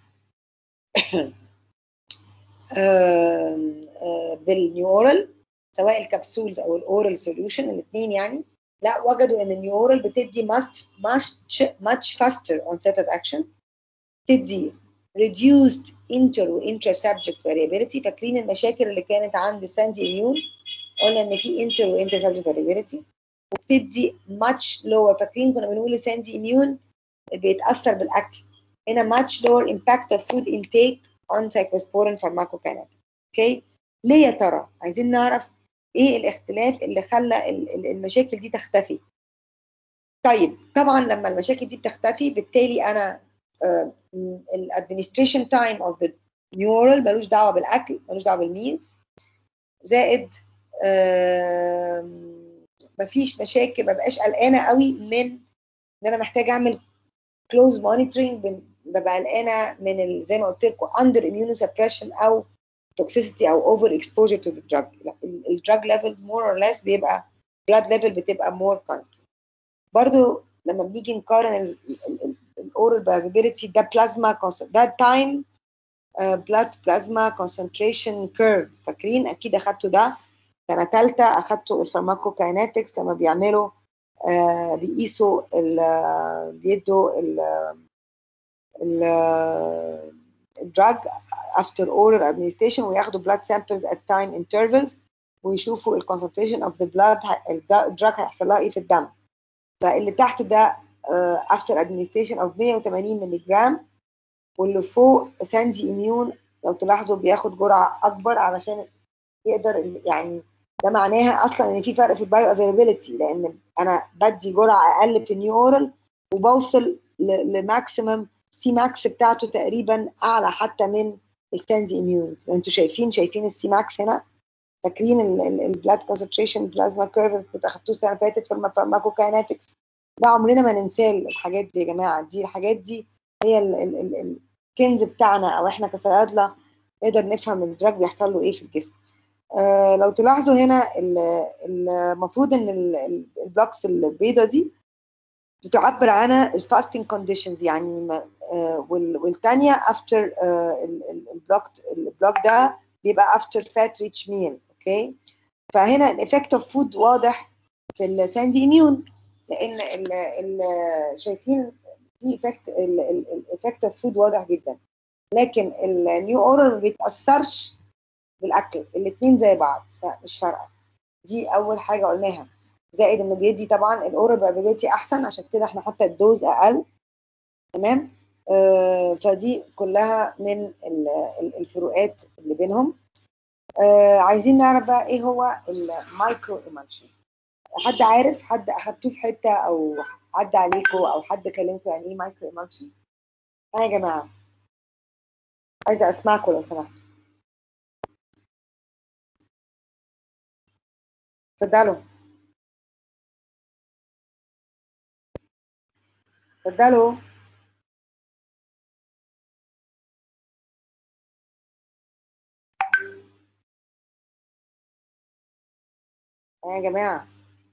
آم، آه، بالنيورال سواء الكبسولز او الاورال سوليوشن الاثنين يعني لا وجدوا ان النيورال بتدي much much much faster onset of action تدي reduced inter و intra subject variability فاكرين المشاكل اللي كانت عند الساندي اميون قلنا ان في inter و inter subject variability وبتدي much lower فاكرين كنا بنقول الساندي اميون بيتاثر بالاكل هنا much lower impact of food intake on cyclosporin pharmacokinetics اوكي ليه يا ترى عايزين نعرف ايه الاختلاف اللي خلى ال- ال- المشاكل دي تختفي طيب طبعا لما المشاكل دي بتختفي بالتالي انا الادمنستريشن تايم اوف ذا نيورال ملوش دعوه بالاكل ملوش دعوه بالميلز زائد آم، مفيش مشاكل مبقاش قلقانه قوي من ان انا محتاجه اعمل كلوز مونيتورنج ببقى قلقانه من ال- زي ما قلت لكم اندر immunosuppression او toxicity او over exposure to the drug لا الدراج ليفلز more or less بيبقى blood level بتبقى more constant برضو لما بنيجي نقارن الاورال بازابيلتي ده بلازما ده تايم بلاد بلازما كونسنتريشن كيرف فاكرين اكيد اخدتوا ده سنه ثالثه اخدتوا الفارماكوكاينetics لما بيعملوا آه بيقيسوا ال- بيدوا ال ال الدراج after oral administration وياخدوا blood samples at time intervals ويشوفوا ال concentration of the blood ه- الدراج هيحصل لها ايه في الدم فاللي تحت ده uh, after administration of 180 مللي جرام واللي فوق ساندي اميون لو تلاحظوا بياخد جرعه اكبر علشان يقدر يعني ده معناها اصلا ان في فرق في البايو افيلابيلتي لان انا بدي جرعه اقل في النيو اورال وبوصل لماكسيمم سي ماكس بتاعته تقريبا اعلى حتى من الساندي اميونز انتوا شايفين شايفين السي ماكس هنا فاكرين البلاد كونسنتريشن بلازما كيرف اللي اخدتوه السنه اللي فاتت في الماكوكاينetics ده عمرنا ما ننساه الحاجات دي يا جماعه دي الحاجات دي هي ال ال ال الكنز بتاعنا او احنا كصيادله نقدر نفهم الدراج بيحصل له ايه في الجسم آه لو تلاحظوا هنا المفروض ان البلوكس البيضه دي بتعبر عن الفاستنج كونديشنز يعني آه والثانيه افتر البلوك البلوك ده بيبقى افتر فات ريتش ميل اوكي فهنا الايفكت اوف فود واضح في الساندي اميون لان ال ال شايفين في ايفكت الايفكت اوف فود واضح جدا لكن النيو اورال ما بيتاثرش بالاكل الاثنين زي بعض فمش فارقه دي اول حاجه قلناها زائد انه بيدي طبعا الاورال بابيليتي احسن عشان كده احنا حتى الدوز اقل تمام آه فدي كلها من الفروقات اللي بينهم آه عايزين نعرف بقى ايه هو المايكرو ايمانشن حد عارف حد اخدتوه في حته او عدى عليكم او حد كلمكم يعني ايه مايكرو ايمانشن ها يا جماعه عايزه اسمعكم لو سمحتوا اتفضلوا اتفضلوا يا جماعة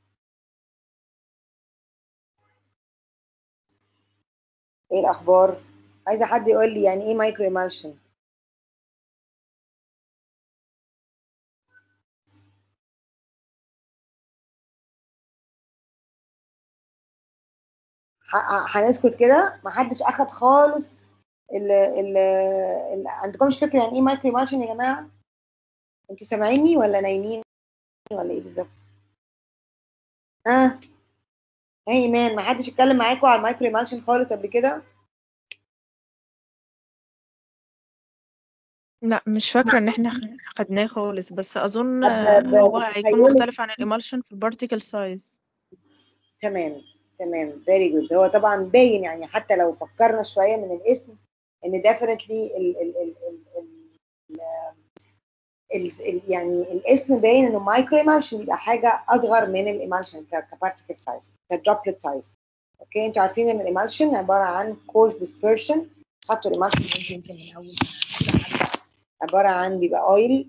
ايه الأخبار؟ عايزة حد يقول لي يعني ايه مايكرو ايمالشن؟ هنسكت كده محدش اخد خالص ال ال ال عندكمش فكره يعني ايه مايكرو ايمالشن يا جماعه انتوا سامعيني ولا نايمين ولا ايه بالظبط اه ها ايمان ما حدش اتكلم معاكم على المايكرو ايمالشن خالص قبل كده لا مش فاكرة ان احنا خ- خدناه خالص بس اظن طب ب- هو هيكون بتخيلي مختلف عن الإيمالشن في البارتيكل سايز تمام تمام فيري جود هو طبعا باين يعني حتى لو فكرنا شويه من الاسم ان ديفينتلي ال ال ال ال ال ال ال يعني الاسم باين انه مايكرو ايمالشن يبقى حاجه اصغر من الايمالشن كبارتيكل سايز كدروبلت سايز اوكي انتوا عارفين ان الايمالشن عباره عن كورس ديسبرشن خدتوا الايمالشن يمكن يمكن من اول عباره عن بيبقى اويل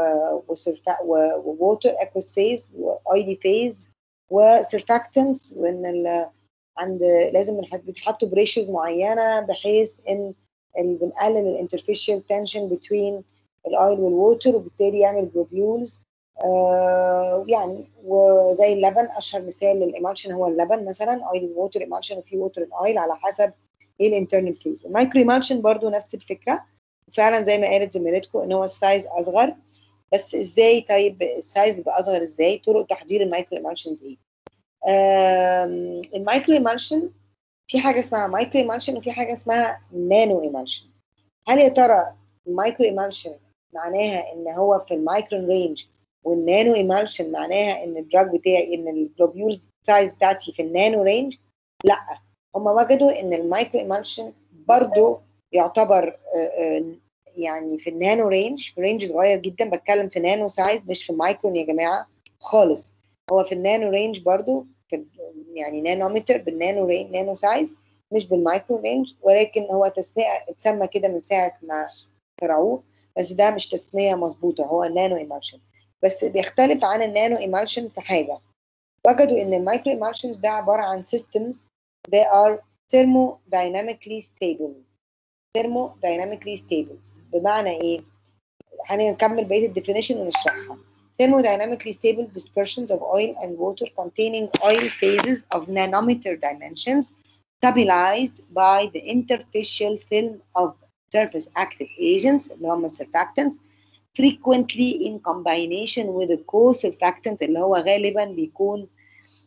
وووتر اكوس فيز واويلي فيز وسيرفاكتنس وان ال عند لازم بنحط- بيتحطوا بريشيوز معينه بحيث ان ال- بنقلل الانترفيشال تنشن بين الاويل والووتر وبالتالي يعمل جلوبيولز آه يعني وزي اللبن اشهر مثال للايمالشن هو اللبن مثلا اويل ووتر ايمالشن وفي ووتر اويل على حسب ايه الانترنال فيز المايكرو ايمالشن برضو نفس الفكره فعلا زي ما قالت زميلتكم ان هو السايز اصغر بس ازاي طيب السايز بيبقى اصغر ازاي طرق تحضير المايكرو ايمالشنز ايه آم، المايكرو ايمالشن في حاجه اسمها مايكرو ايمالشن وفي حاجه اسمها نانو ايمالشن هل يا ترى المايكرو ايمالشن معناها ان هو في المايكرون رينج والنانو ايمالشن معناها ان الدراج بتاعي ان الجلوبيول سايز بتاعتي في النانو رينج لا هم وجدوا ان المايكرو ايمالشن برضو يعتبر آه، آه، يعني في النانو رينج في رينج صغير جدا بتكلم في نانو سايز مش في مايكرون يا جماعه خالص هو في النانو رينج برضو في ال- يعني نانومتر بالنانو رينج نانو سايز مش بالمايكرو رينج ولكن هو تسمية اتسمى كده من ساعة ما اخترعوه بس ده مش تسمية مظبوطة هو نانو ايمالشن بس بيختلف عن النانو ايمالشن في حاجة وجدوا ان المايكرو ايمالشنز ده عبارة عن systems they are thermodynamically stable thermodynamically stable بمعنى ايه؟ هنكمل بقية الديفينيشن ونشرحها thermodynamically stable dispersions of oil and water containing oil phases of nanometer dimensions stabilized by the interfacial film of surface active agents اللي هم surfactants frequently in combination with a co-surfactant اللي هو غالبا بيكون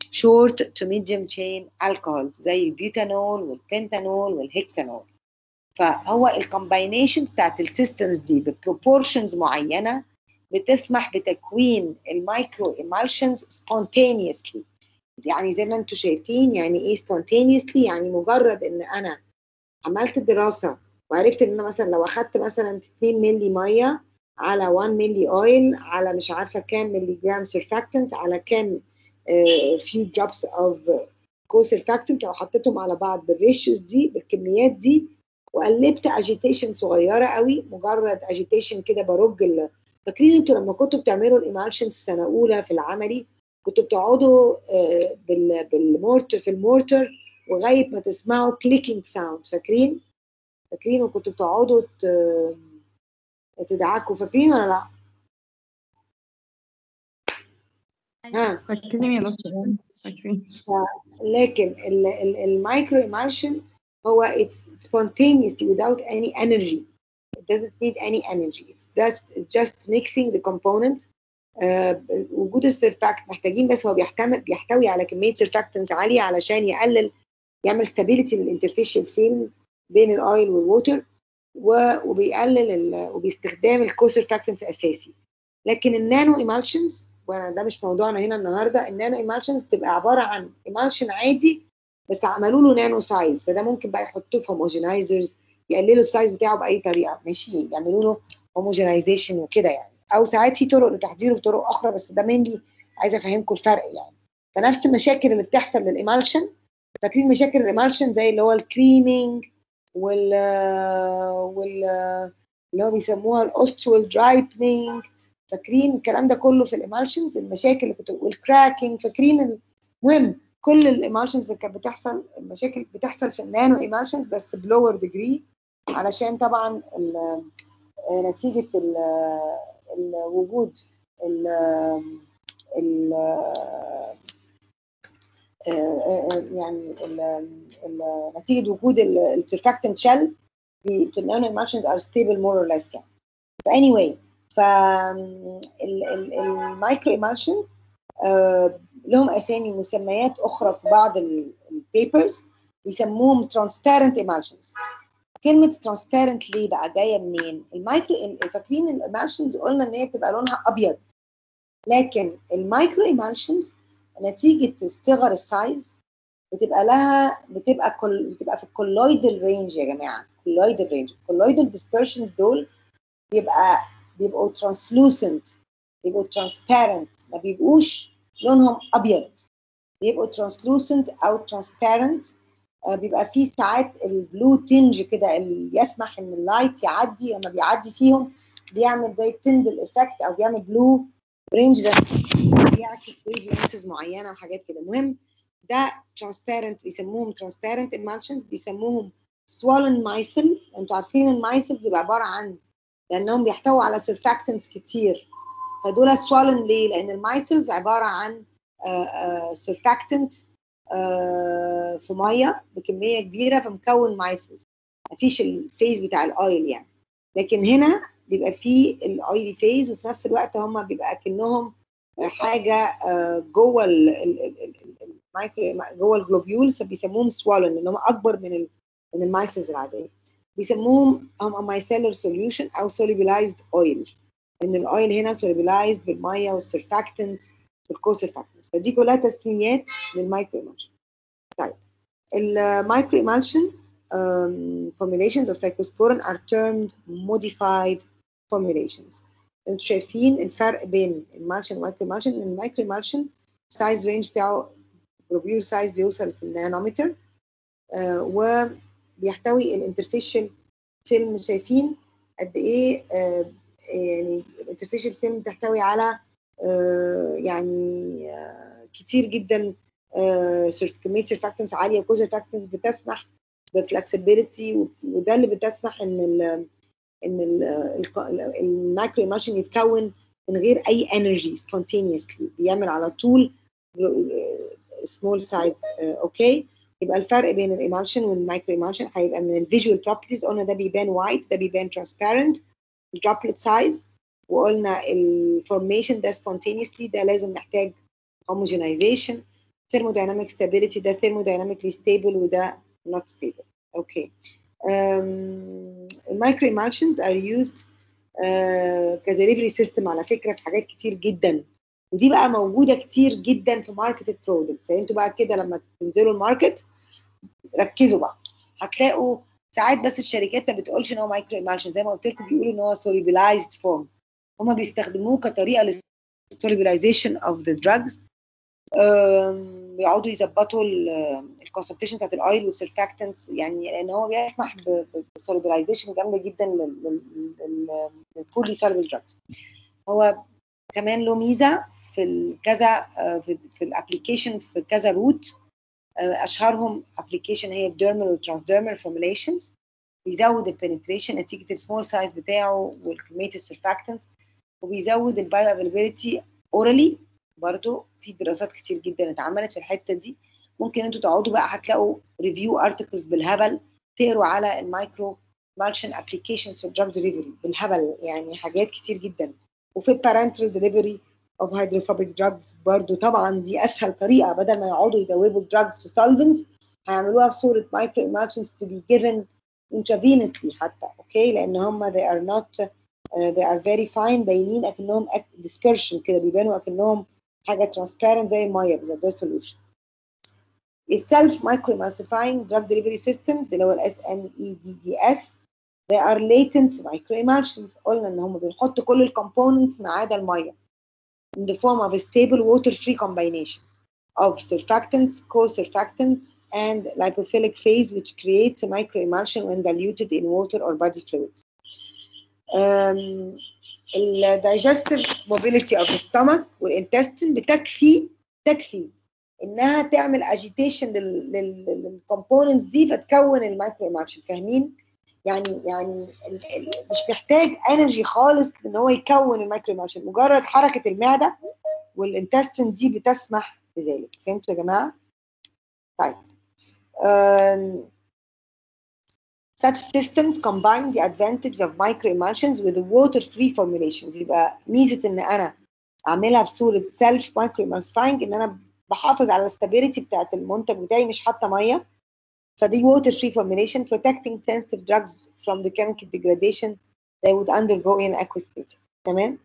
short to medium chain alcohols زي البيوتانول والبنتانول والهكسانول فهو الكومباينيشن بتاعت السيستمز دي ببروبورشنز معينه بتسمح بتكوين المايكرو ايمالشنز spontaneously يعني زي ما انتم شايفين يعني ايه spontaneously يعني مجرد ان انا عملت دراسه وعرفت ان انا مثلا لو اخدت مثلا 2 مللي ميه على 1 مللي اويل على مش عارفه كام مللي جرام سيرفاكتنت على كام فيو دروبس اوف كو سيرفاكتنت لو حطيتهم على بعض بالريشيوز دي بالكميات دي وقلبت اجيتيشن صغيره قوي مجرد اجيتيشن كده برج ال- فاكرين انتوا لما كنتوا بتعملوا الايمالشنز في سنه اولى في العملي كنتوا بتقعدوا آه، بال- بالمورتر في المورتر لغايه ما تسمعوا كليكينج ساوند فاكرين؟ فاكرين وكنتوا بتقعدوا ت- تدعكوا فاكرين ولا لا؟ ها فاكرين يا دكتور فاكرين لكن المايكرو emulsion هو it's spontaneous without any energy it doesn't need any energy it's just just mixing the components آه، وجود السيرفاكت محتاجين بس هو بيحتمل بيحتوي على كميه سيرفاكتنس عاليه علشان يقلل يعمل ستابيليتي للانترفيشال فيلم بين الاويل والووتر و- وبيقلل ال- وباستخدام الكو سيرفاكتنس اساسي لكن النانو ايمالشنز وانا ده مش موضوعنا هنا النهارده النانو ايمالشنز بتبقى عباره عن ايمالشن عادي بس عملوا له نانو سايز فده ممكن بقى يحطوه في هوموجينايزرز يقللوا السايز بتاعه باي طريقه ماشي يعملوا له هوموجينايزيشن وكده يعني او ساعات في طرق لتحضيره بطرق اخرى بس ده مينلي عايزه افهمكم الفرق يعني فنفس المشاكل اللي بتحصل للايمالشن فاكرين مشاكل الايمالشن زي اللي هو الكريمينج وال وال اللي هو بيسموها الاوستوال درايبنينج فاكرين الكلام ده كله في الايمالشنز المشاكل اللي كنت والكراكنج فاكرين المهم كل الايمالشنز اللي كانت بتحصل المشاكل بتحصل في النانو ايمالشنز بس بلور ديجري علشان طبعا ال- نتيجه ال- الوجود ال ال يعني ال ال نتيجه وجود السرفاكتنت شيل في النانو ايمالشنز ار ستيبل مور اور ليس يعني فاني واي ف المايكرو ايمالشنز لهم اسامي مسميات اخرى في بعض البيبرز بيسموهم transparent emulsions كلمة transparent ليه بقى جاية منين؟ المايكرو فاكرين الامالشنز قلنا ان هي بتبقى لونها ابيض لكن المايكرو emulsions نتيجة صغر السايز بتبقى لها بتبقى كل بتبقى في الكولويدال رينج يا جماعة كولويدال رينج الكولويدال dispersions دول بيبقى بيبقوا translucent بيبقوا transparent ما بيبقوش لونهم ابيض بيبقوا translucent او transparent آه، بيبقى فيه ساعات البلو تنج كده اللي يسمح ان اللايت يعدي لما بيعدي فيهم بيعمل زي تندل افكت او بيعمل بلو رينج ده بيعكس ويف لينسز معينه وحاجات كده المهم ده transparent بيسموهم transparent emulsions بيسموهم swollen micelle انتوا عارفين المايسل بيبقى عباره عن لانهم بيحتووا على surfactants كتير فدول swollen ليه؟ لان المايسلز عباره عن سيرفاكتنت في ميه بكميه كبيره فمكون مايسلز مفيش الفيز بتاع الاويل يعني لكن هنا بيبقى فيه الاويلي فيز وفي نفس الوقت هم بيبقى كانهم حاجه آه، جوه ال- ال- ال- ال- المايكرو جوه الجلوبيولز فبيسموهم سوالن ان هم اكبر من ال من المايسلز العاديه بيسموهم هم مايسيلر سوليوشن او solubilized اويل ان الاويل هنا solubilized بالميه والسرفاكتنتس والكوسرفاكتنتس فدي كلها تسميات للمايكرو ايمالشن طيب المايكرو ايمالشن um, formulations of cyclosporin are termed modified formulations انتوا شايفين الفرق بين المالشن والمايكرو ايمالشن ان المايكرو ايمالشن السايز رينج بتاعه بروبيور سايز بيوصل في النانومتر آه وبيحتوي الانترفيشال فيلم شايفين قد ايه آه يعني الانترفيشال فيلم تحتوي على آه يعني آه كتير جدا آه سيرف- كميه سيرفاكتنس عاليه وكو سيرفاكتنس بتسمح بفلكسبيليتي وده اللي بتسمح ان ال ان المايكرو ايمالشن يتكون من غير اي انرجي spontaneously بيعمل على طول سمول سايز اوكي يبقى الفرق بين الايمالشن والمايكرو ايمالشن هيبقى من الفيجوال بروبرتيز قلنا ده بيبان وايت ده بيبان ترانسبيرنت الدروبلت سايز وقلنا الفورميشن ده spontaneously ده لازم محتاج homogenization thermodynamic stability ده thermodynamically stable وده not stable اوكي المايكرو emulsions are used كدليفري سيستم على فكره في حاجات كتير جدا ودي بقى موجوده كتير جدا في ماركت برودكتس يعني انتوا بقى كده لما تنزلوا الماركت ركزوا بقى هتلاقوا ساعات بس الشركات ما بتقولش ان هو مايكرو emulsion زي ما قلت لكم بيقولوا ان هو solubilized form هما بيستخدموه كطريقه للسوليبلايزيشن اوف ذا دراجز بيقعدوا يظبطوا الكونسنتريشن بتاعت الاويل والسرفاكتنتس يعني لان هو بيسمح بسوليبلايزيشن جامده جدا للبولي سوليبل دراجز هو كمان له ميزه في ال- كذا آه، في, في الابلكيشن في كذا روت آه، اشهرهم ابلكيشن هي الديرمال والترانسديرمال فورميليشنز بيزود البنتريشن نتيجه السمول سايز بتاعه والكميه السرفاكتنتس وبيزود البايو افيلابيلتي اورالي برضو في دراسات كتير جدا اتعملت في الحته دي ممكن انتوا تقعدوا بقى هتلاقوا ريفيو ارتكلز بالهبل تقروا على المايكرو مالشن ابلكيشنز في الدراج دليفري بالهبل يعني حاجات كتير جدا وفي البارنتال دليفري اوف هيدروفوبيك دراجز برضو طبعا دي اسهل طريقه بدل ما يقعدوا يدوبوا الدراجز في سولفنتس هيعملوها في صوره مايكرو emulsions to be given intravenously حتى اوكي لان هم they are not uh, they are very fine باينين اكنهم act- dispersion كده بيبانوا اكنهم حاجه transparent زي الميه بالظبط زي السوليوشن السيلف مايكرو emulsifying drug delivery systems اللي هو الاس ام اي دي دي اس they are latent micro emulsions قلنا ان هم بنحط كل الكومبوننتس ما عدا الميه in the form of a stable water free combination of surfactants, co-surfactants, and lipophilic phase, which creates a microemulsion when diluted in water or body fluids. Um, ال digestive mobility of the stomach والintestine بتكفي تكفي انها تعمل agitation للكومبوننتس دي فتكون المايكرو emulsion فاهمين؟ يعني يعني ال- ال- مش محتاج انرجي خالص ان هو يكون المايكرو emulsion مجرد حركه المعده والانتستين دي بتسمح بذلك فهمتوا يا جماعه؟ طيب um, Such systems combine the advantage of microemulsions with the water-free formulations يبقى ميزة إن أنا أعملها في صورة self microemulsifying إن أنا بحافظ على الستابيليتي بتاعت المنتج بتاعي مش حاطة مية فدي water-free formulation protecting sensitive drugs from the chemical degradation they would undergo in aqueous state تمام؟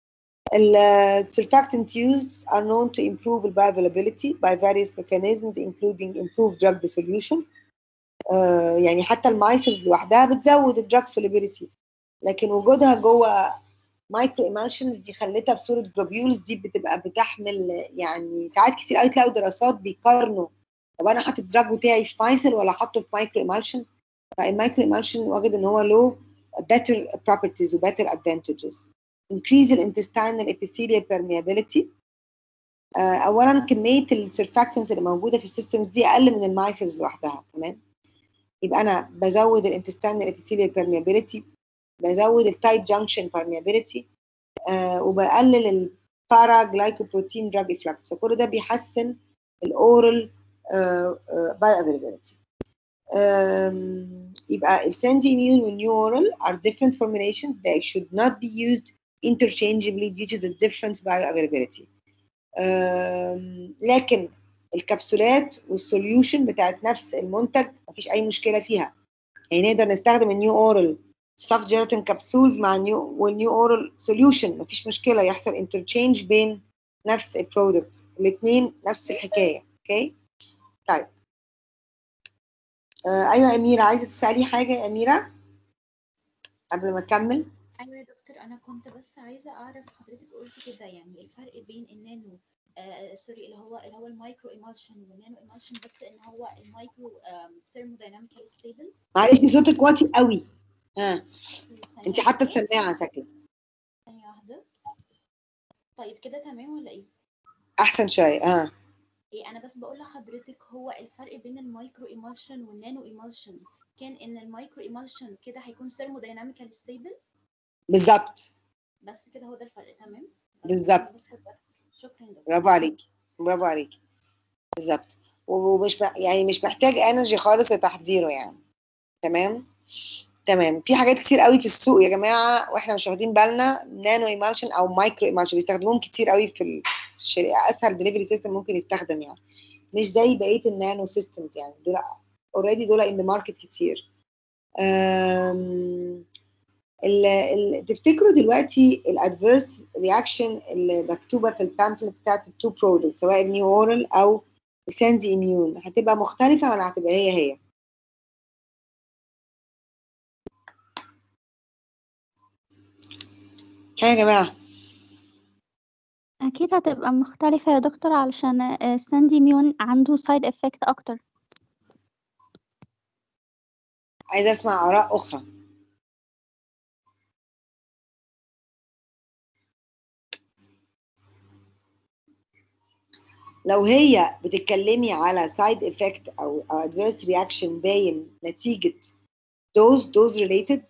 ال surfactant used are known to improve the bioavailability by various mechanisms including improved drug dissolution آه، يعني حتى المايسلز لوحدها بتزود الدراج سوليبيليتي لكن وجودها جوه مايكرو ايمالشنز دي خلتها في صوره جلوبيولز دي بتبقى بتحمل يعني ساعات كتير قوي تلاقوا دراسات بيقارنوا طب انا حاطط الدراج بتاعي في مايسل ولا حاطه في مايكرو ايمالشن فالمايكرو ايمالشن وجد ان هو له better properties و better advantages increase the intestinal epithelial permeability آه، اولا كميه السرفاكتنس اللي موجوده في السيستمز دي اقل من المايسلز لوحدها تمام يبقى انا بزود الانتستينال epithelial permeability بزود التايت جانكشن permeability آه وبقلل البارا جلايكوبروتين دراج افلكس فكل ده بيحسن الاورال باي افيلابيلتي يبقى الساندي immune والنيو اورال are different formulations they should not be used interchangeably due to the difference bioavailability آم، لكن الكبسولات والسوليوشن بتاعت نفس المنتج مفيش اي مشكله فيها يعني نقدر نستخدم النيو اورال سوفت جيلاتين كبسولز مع النيو والنيو اورال سوليوشن مفيش مشكله يحصل انترتشينج بين نفس البرودكت الاثنين نفس الحكايه اوكي طيب آه ايوه يا اميره عايزه تسالي حاجه يا اميره قبل ما اكمل ايوه يا دكتور انا كنت بس عايزه اعرف حضرتك قلتي كده يعني الفرق بين النانو آه سوري اللي هو اللي هو المايكرو ايمالشن والنانو ايمالشن بس ان هو المايكرو ثيرمودايناميكالي ستيبل معلش دي صوتك واطي قوي ها انت حاطه السماعه شكلك ثانيه واحده طيب كده تمام ولا ايه احسن شويه اه إيه انا بس بقول لحضرتك هو الفرق بين المايكرو ايمالشن والنانو ايمالشن كان ان المايكرو ايمالشن كده هيكون ثيرمودايناميكالي ستيبل بالظبط بس كده هو ده الفرق تمام بس بالظبط. أنا بس خد بالك. شكرا يا دكتور برافو عليكي برافو عليكي بالظبط ومش م- يعني مش محتاج انرجي خالص لتحضيره يعني تمام تمام في حاجات كتير قوي في السوق يا جماعه واحنا مش واخدين بالنا نانو ايمالشن او مايكرو ايمالشن بيستخدموهم كتير قوي في اسهل دليفري سيستم ممكن يستخدم يعني مش زي بقيه النانو سيستمز يعني دول اوريدي دول ان ماركت كتير أم، ال ال تفتكروا دلوقتي الادفيرس رياكشن اللي مكتوبه في البامفلت بتاعت التو برودكت سواء النيو اورال او الساندي اميون هتبقى مختلفه ولا هتبقى هي هي؟ ها يا جماعه أكيد هتبقى مختلفة يا دكتور علشان الساندي ميون عنده سايد افكت أكتر عايزه اسمع اراء اخرى لو هي بتتكلمي على سايد افكت او او ادفيرس رياكشن باين نتيجه دوز دوز ريليتد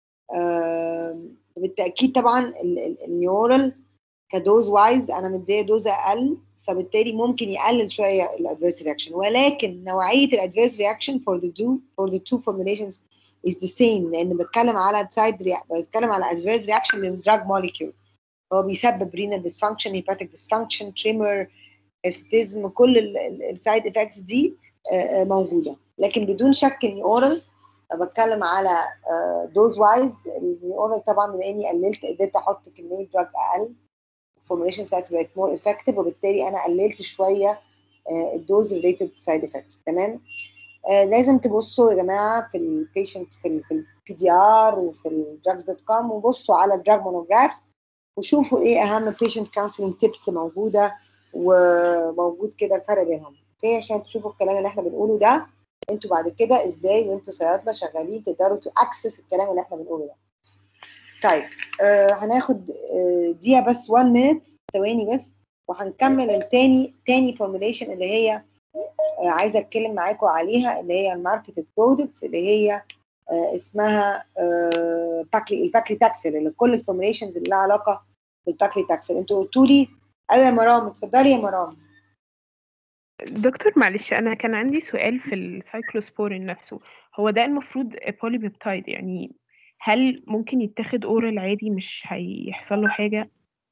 بالتاكيد طبعا النيورال كدوز وايز انا مديه دوز اقل فبالتالي ممكن يقلل شويه الادفيرس رياكشن ولكن نوعيه الادفيرس رياكشن for the two for the two formulations is the same لان بتكلم على سايد بتكلم على adverse reaction للدراج molecule هو بيسبب renal dysfunction hepatic dysfunction tremor hirsutism كل السايد افكتس دي آه، آه، موجوده لكن بدون شك ان اورال بتكلم على دوز وايز الاورال طبعا بما اني قللت قدرت احط كميه دراج اقل الفورميشن بتاعتي بقت مور افكتيف وبالتالي انا قللت شويه الدوز ريليتد سايد افكتس تمام آه لازم تبصوا يا جماعه في البيشنت في ال في البي دي ار وفي الدراجز دوت كوم وبصوا على الدراج مونوجرافز وشوفوا ايه اهم بيشنت كونسلنج تيبس موجوده وموجود كده الفرق بينهم اوكي عشان تشوفوا الكلام اللي احنا بنقوله ده انتوا بعد كده ازاي وانتوا صيادله شغالين تقدروا تو اكسس الكلام اللي احنا بنقوله ده طيب آه هناخد آه دقيقه بس 1 مينت ثواني بس وهنكمل التاني تاني فورميليشن اللي هي آه عايزه اتكلم معاكم عليها اللي هي الماركتد برودكتس اللي هي آه اسمها آه باكلي الباكلي تاكسل اللي كل الفورميليشنز اللي لها علاقه بالباكلي تاكسل انتوا قلتوا لي ايوه يا مرام اتفضلي يا مرام دكتور معلش انا كان عندي سؤال في السايكلوسبورين نفسه هو ده المفروض بوليبيبتايد يعني هل ممكن يتاخد اورال عادي مش هيحصل له حاجه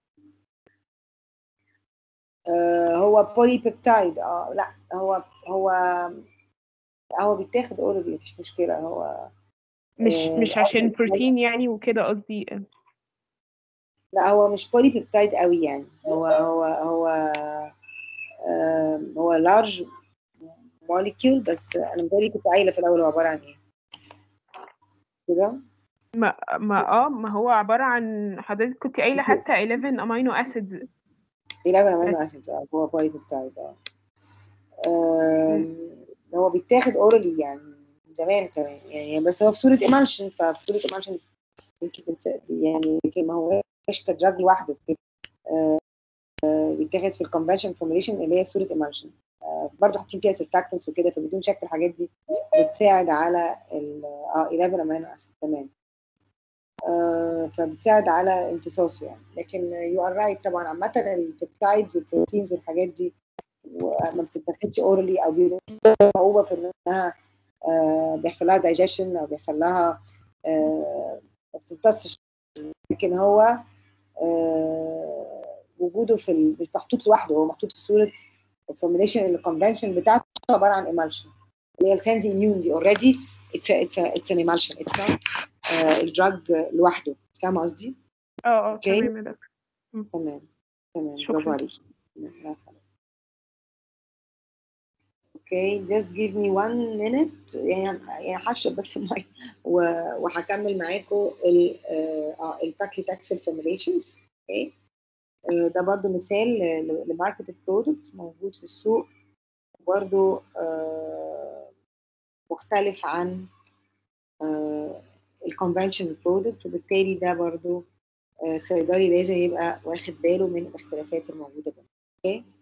آه هو بولي بيبتايد اه لا هو هو هو بيتاخد اورالي مفيش مشكله هو مش آه، مش عشان بروتين يعني وكده قصدي لا هو مش بولي بيبتايد قوي يعني هو هو هو آه هو لارج موليكيول بس انا متهيألي كنت قايله في الاول هو عباره عن ايه كده ما ما اه ما هو عباره عن حضرتك كنت قايله حتى 11 امينو اسيدز 11 امينو بس. اسيدز اه هو بولي بيبتايد اه آم، هو بيتاخد اورالي يعني من زمان كمان يعني بس هو في صوره ايمالشن ففي صوره ايمالشن يمكن بتس- يعني يمكن ما هوش كدراج لوحده آه، آه، بيتاخد في الكونفشن فورميليشن اللي هي في صوره ايمالشن برضه حاطين فيها سيرفاكتنس وكده فبدون شك الحاجات دي بتساعد على ال اه 11 امينو اسيد تمام آه، فبتساعد على امتصاصه يعني لكن يو ار رايت طبعا عامه البيبتايدز والبروتينز والحاجات دي وما بتتاخدش اورالي او بيبقى صعوبه في انها آه، بيحصل لها دايجيشن او بيحصل لها آه، ما بتمتصش لكن هو آه، وجوده في ال- مش محطوط لوحده هو محطوط في صوره الفورميليشن الكونفنشن بتاعته عباره عن ايمالشن اللي هي الساندي اميون دي اوريدي اتس اتس اتس ان ايمالشن اتس نوت الدراج لوحده فاهمه قصدي؟ اه اه أوكي. تمام يا دكتور تمام تمام شكراً. برافو عليكي برافو. اوكي just give me one minute يعني يعني هشرب بس الميه و- وهكمل معاكم ال اه الباكلي تاكسل فورميليشنز اوكي آه، ده برضو مثال لماركتد برودكت موجود في السوق برضو آه، مختلف عن الكونفنشن برودكت وبالتالي ده برضو آه، صيدلي لازم يبقى واخد باله من الاختلافات الموجوده بينهم اوكي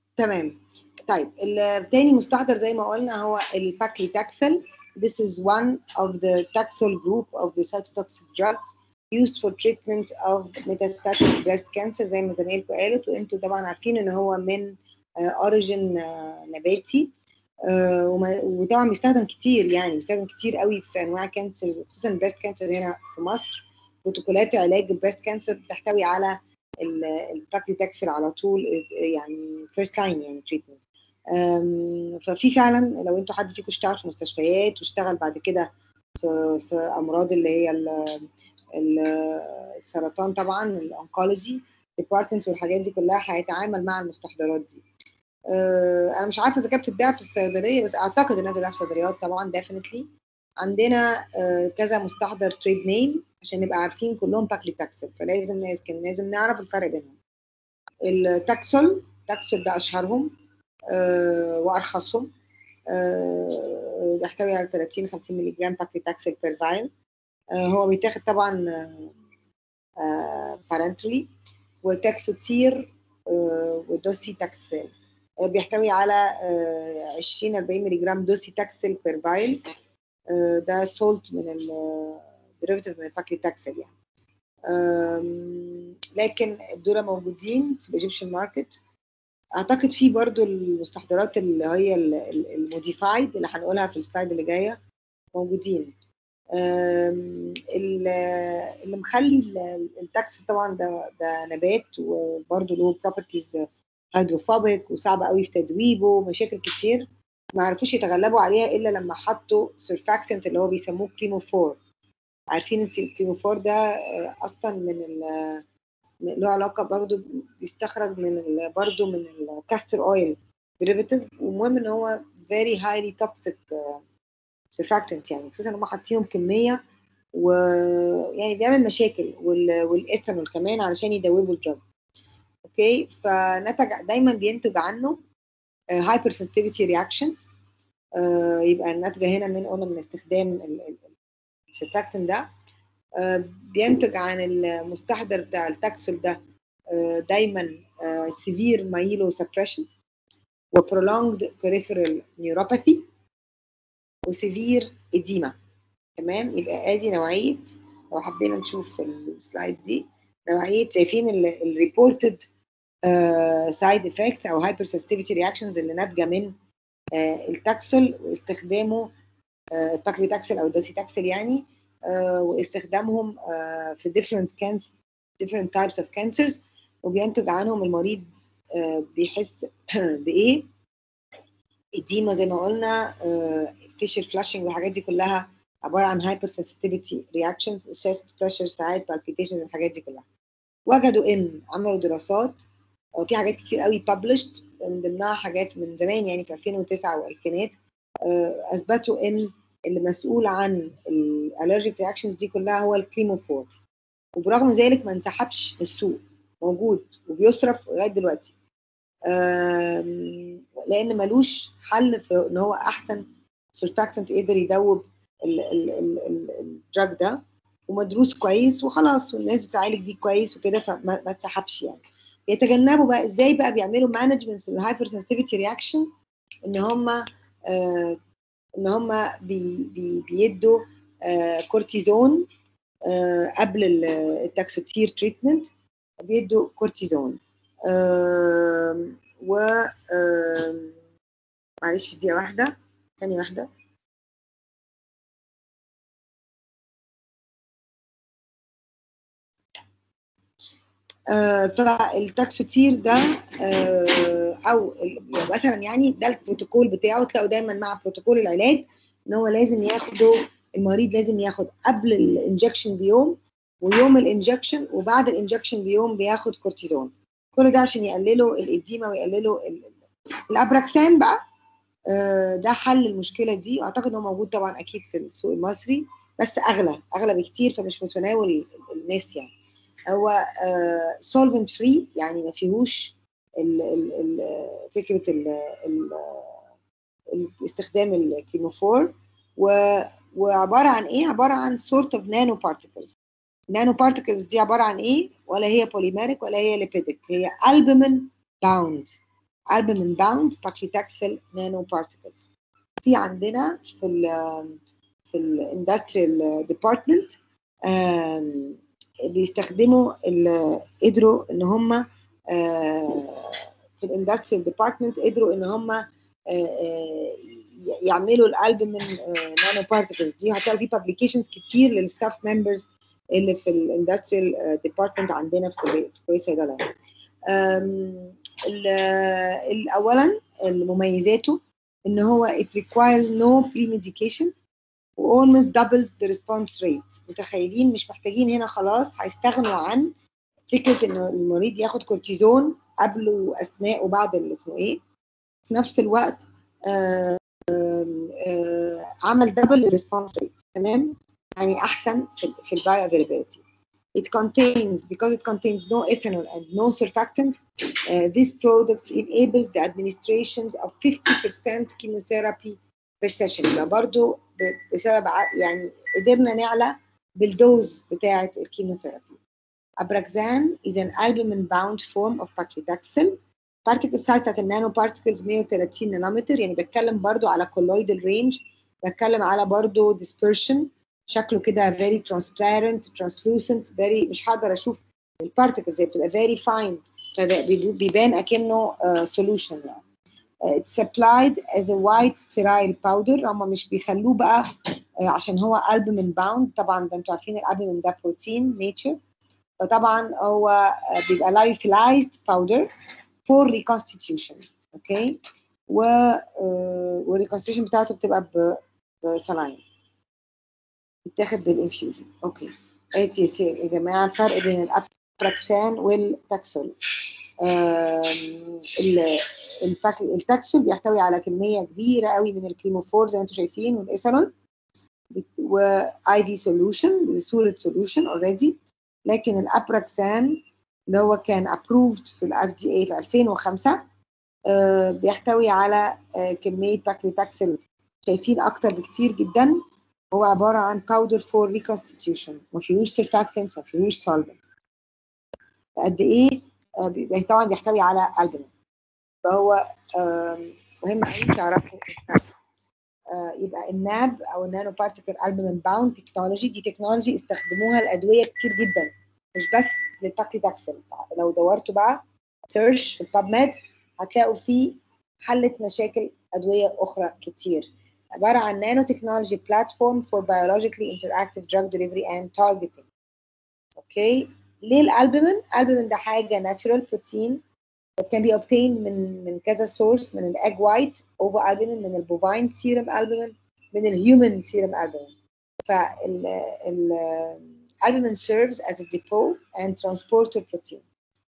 تمام طيب التاني مستحضر زي ما قلنا هو الباكليتاكسل This is one of the Taxol group of the cytotoxic drugs used for treatment of metastatic breast cancer زي ما زمايلكم قالت وانتوا طبعا عارفين ان هو من اوريجين نباتي آه، وما- وطبعا بيستخدم كتير يعني بيستخدم كتير قوي في انواع كانسرز خصوصا البريست كانسر هنا في مصر بروتوكولات علاج البريست كانسر بتحتوي على الباكليتاكسل على طول يعني فيرست لاين يعني تريتمنت ففي فعلا لو انتوا حد فيكم اشتغل في مستشفيات واشتغل بعد كده في في امراض اللي هي ال- ال- السرطان طبعا الانكولوجي ديبارتمنتس والحاجات دي كلها هيتعامل مع المستحضرات دي آه، انا مش عارفه اذا كانت بتتباع في الصيدليه بس اعتقد انها بتتباع في الصيدليات طبعا ديفينتلي عندنا آه، كذا مستحضر تريد نيم عشان نبقى عارفين كلهم باكليتاكسل فلازم ناس كان لازم نعرف الفرق بينهم التاكسول تاكسول ده اشهرهم آه، وارخصهم آه، يحتوي على 30 50 مللي جرام باكليتاكسل بير فايل هو بيتاخد طبعا بارنتري وتاكسوتير آه، ودوسي تاكسل آه، بيحتوي على آه، 20 40 مللي جرام دوسي تاكسل بير فايل ده سولت من الديريفيتيف من الباكليتاكسل يعني آم، لكن دول موجودين في الايجيبشن ماركت اعتقد في برضو المستحضرات اللي هي الموديفايد اللي هنقولها في السلايد اللي جايه موجودين آم، ال- اللي مخلي ال- التاكس طبعا ده ده نبات وبرضه له بروبرتيز هيدروفوبيك وصعب قوي في تدويبه ومشاكل كتير ما عرفوش يتغلبوا عليها الا لما حطوا سيرفاكتنت اللي هو بيسموه كريموفور عارفين الكريموفور ده آه، اصلا من ال- له علاقه برضه بيستخرج من ال- برضه من الكاستر اويل ديريفيتيف والمهم ان هو very highly toxic سيرفاكتنت يعني خصوصا ان هم حاطينهم كميه ويعني بيعمل مشاكل وال- والايثانول كمان علشان يدوبوا الدراج اوكي فنتج دايما بينتج عنه هايبر سنسيتيفيتي رياكشنز يبقى الناتجه هنا من قلنا من استخدام السيرفاكتنت ده آه، بينتج عن المستحضر بتاع التاكسول ده آه، دايما سيفير مايلو سبريشن وبرولونجد peripheral neuropathy وسيفير اديما تمام يبقى ادي نوعيه لو حبينا نشوف في السلايد دي نوعيه شايفين الريبورتد سايد افكتس او هايبر سنسيتيفيتي رياكشنز اللي ناتجه من آه، التاكسول واستخدامه آه، الباكليتاكسل او الدوسيتاكسل يعني آه، واستخدامهم آه، في different cancer different types of cancers وبينتج عنهم المريض آه، بيحس بايه اديما زي ما قلنا فيشر فلاشنج والحاجات دي كلها عباره عن هايبر سنسيتيفيتي رياكشنز شيست بريشر ساعات بالبيتيشنز الحاجات دي كلها وجدوا ان عملوا دراسات وفي حاجات كتير قوي published من ضمنها حاجات من زمان يعني في 2009 والفينات اثبتوا ان اللي مسؤول عن الالرجيك رياكشنز دي كلها هو الكليموفور وبرغم ذلك ما انسحبش من السوق موجود وبيصرف لغايه دلوقتي آم، لان ملوش حل في ان هو احسن سيرفاكتنت يقدر يدوب الدراج ده ومدروس كويس وخلاص والناس بتعالج بيه كويس وكده فما ما اتسحبش يعني يتجنبوا بقى ازاي بقى بيعملوا مانجمنت للهايبر سنسيتيفيتي رياكشن ان هم آه ان هم بي بي بيدوا آه كورتيزون آه قبل ال- التاكسوتير تريتمنت بيدوا كورتيزون آم، و آم، معلش دقيقة واحدة ثانية واحدة آه، فالتاكسوتير ده آه، او ال- مثلا يعني ده البروتوكول بتاعه تلاقوا دايما مع بروتوكول العلاج ان هو لازم ياخده المريض لازم ياخد قبل الانجكشن بيوم ويوم الانجكشن وبعد الانجكشن بيوم بياخد كورتيزون كل ده عشان يقللوا الاديمه ويقللوا ال- ال- الابراكسان بقى آه، ده حل المشكله دي واعتقد انه موجود طبعا اكيد في السوق المصري بس اغلى اغلى بكتير فمش متناول ال- الناس يعني هو سولفنت فري يعني ما فيهوش ال ال ال فكره ال ال ال استخدام الكيموفور و- وعباره عن ايه؟ عباره عن سورت اوف نانو بارتكلز نانو بارتكلز دي عباره عن ايه؟ ولا هي بوليميريك ولا هي ليبيديك هي البومين باوند albumin bound paclitaxel nano particles في عندنا في ال في الاندستريال ديبارتمنت بيستخدموا ال- قدروا ان هم آه، في الاندستريال ديبارتمنت قدروا ان هم يعملوا الالبومين نانو بارتكلز دي وهتلاقوا في بابليكيشنز كتير للستاف ممبرز اللي في الاندستريال ديبارتمنت عندنا في كليه في كليه صيدله أم، ال- ال- اولا مميزاته ان هو it requires no pre-medication و almost doubles the response rate متخيلين مش محتاجين هنا خلاص هيستغنوا عن فكره ان المريض ياخد كورتيزون قبل واثناء وبعد اللي اسمه ايه في نفس الوقت آه آم، آه عمل دبل الريسبونس ريت تمام يعني احسن في ال في البايو افيلابيلتي It contains because it contains no ethanol and no surfactant uh, this product enables the administrations of 50% chemotherapy per session يبقى برضو ب- بسبب ع- يعني قدرنا نعلى بالدوز بتاعة الكيموثيرابي Abraxane is an albumin bound form of paclitaxel particle size بتاعت النانو particles 130 نانومتر يعني بتكلم برضو على colloidal range بتكلم على برضو dispersion شكله كده very transparent translucent very مش هقدر اشوف البارتكلز هي بتبقى very fine فبيبان اكنه uh, solution يعني Uh, it's supplied as a white sterile powder هم مش بيخلوه بقى uh, عشان هو albumin bound طبعا ده انتوا عارفين الالبومين ده بروتين nature فطبعا هو uh, بيبقى lyophilized powder for reconstitution اوكي و uh, والreconstitution بتاعته بتبقى ب- بسلاين بتاخد بالانفيوجن اوكي ادي يا سي- يا جماعه الفرق بين الابراكسان والتاكسول آم، ال- الفاك- التاكسول بيحتوي على كميه كبيره قوي من الكليموفور زي ما انتم شايفين والايثانول واي في سوليوشن بصوره سوليوشن اوريدي لكن الابراكسان اللي هو كان ابروفد في الاف دي اي في 2005 آه، بيحتوي على آه، كميه باكليتاكسل شايفين اكتر بكتير جدا هو عباره عن باودر فور ريكونستيتيوشن ما فيهوش سيرفاكتنس ما فيهوش سولفنت قد ايه آه، بيبقى طبعا بيحتوي على البومين فهو آم، مهم قوي تعرفوا الفرق. آه، يبقى الناب او النانو بارتيكل البومين باوند تكنولوجي دي تكنولوجي استخدموها الادويه كتير جدا مش بس للباكليتاكسل لو دورتوا بقى سيرش في الباب ميد هتلاقوا فيه حلت مشاكل ادويه اخرى كتير عباره عن نانو تكنولوجي بلاتفورم فور biologically interactive drug delivery and targeting اوكي ليه الالبومين الالبومين ده حاجه ناتشورال بروتين that can be obtained من من كذا سورس من الاج وايت اوفا البومين من البوفاين سيرم البومين من الهيومن سيرم البومين فال الالبومين serves as a depot and transporter protein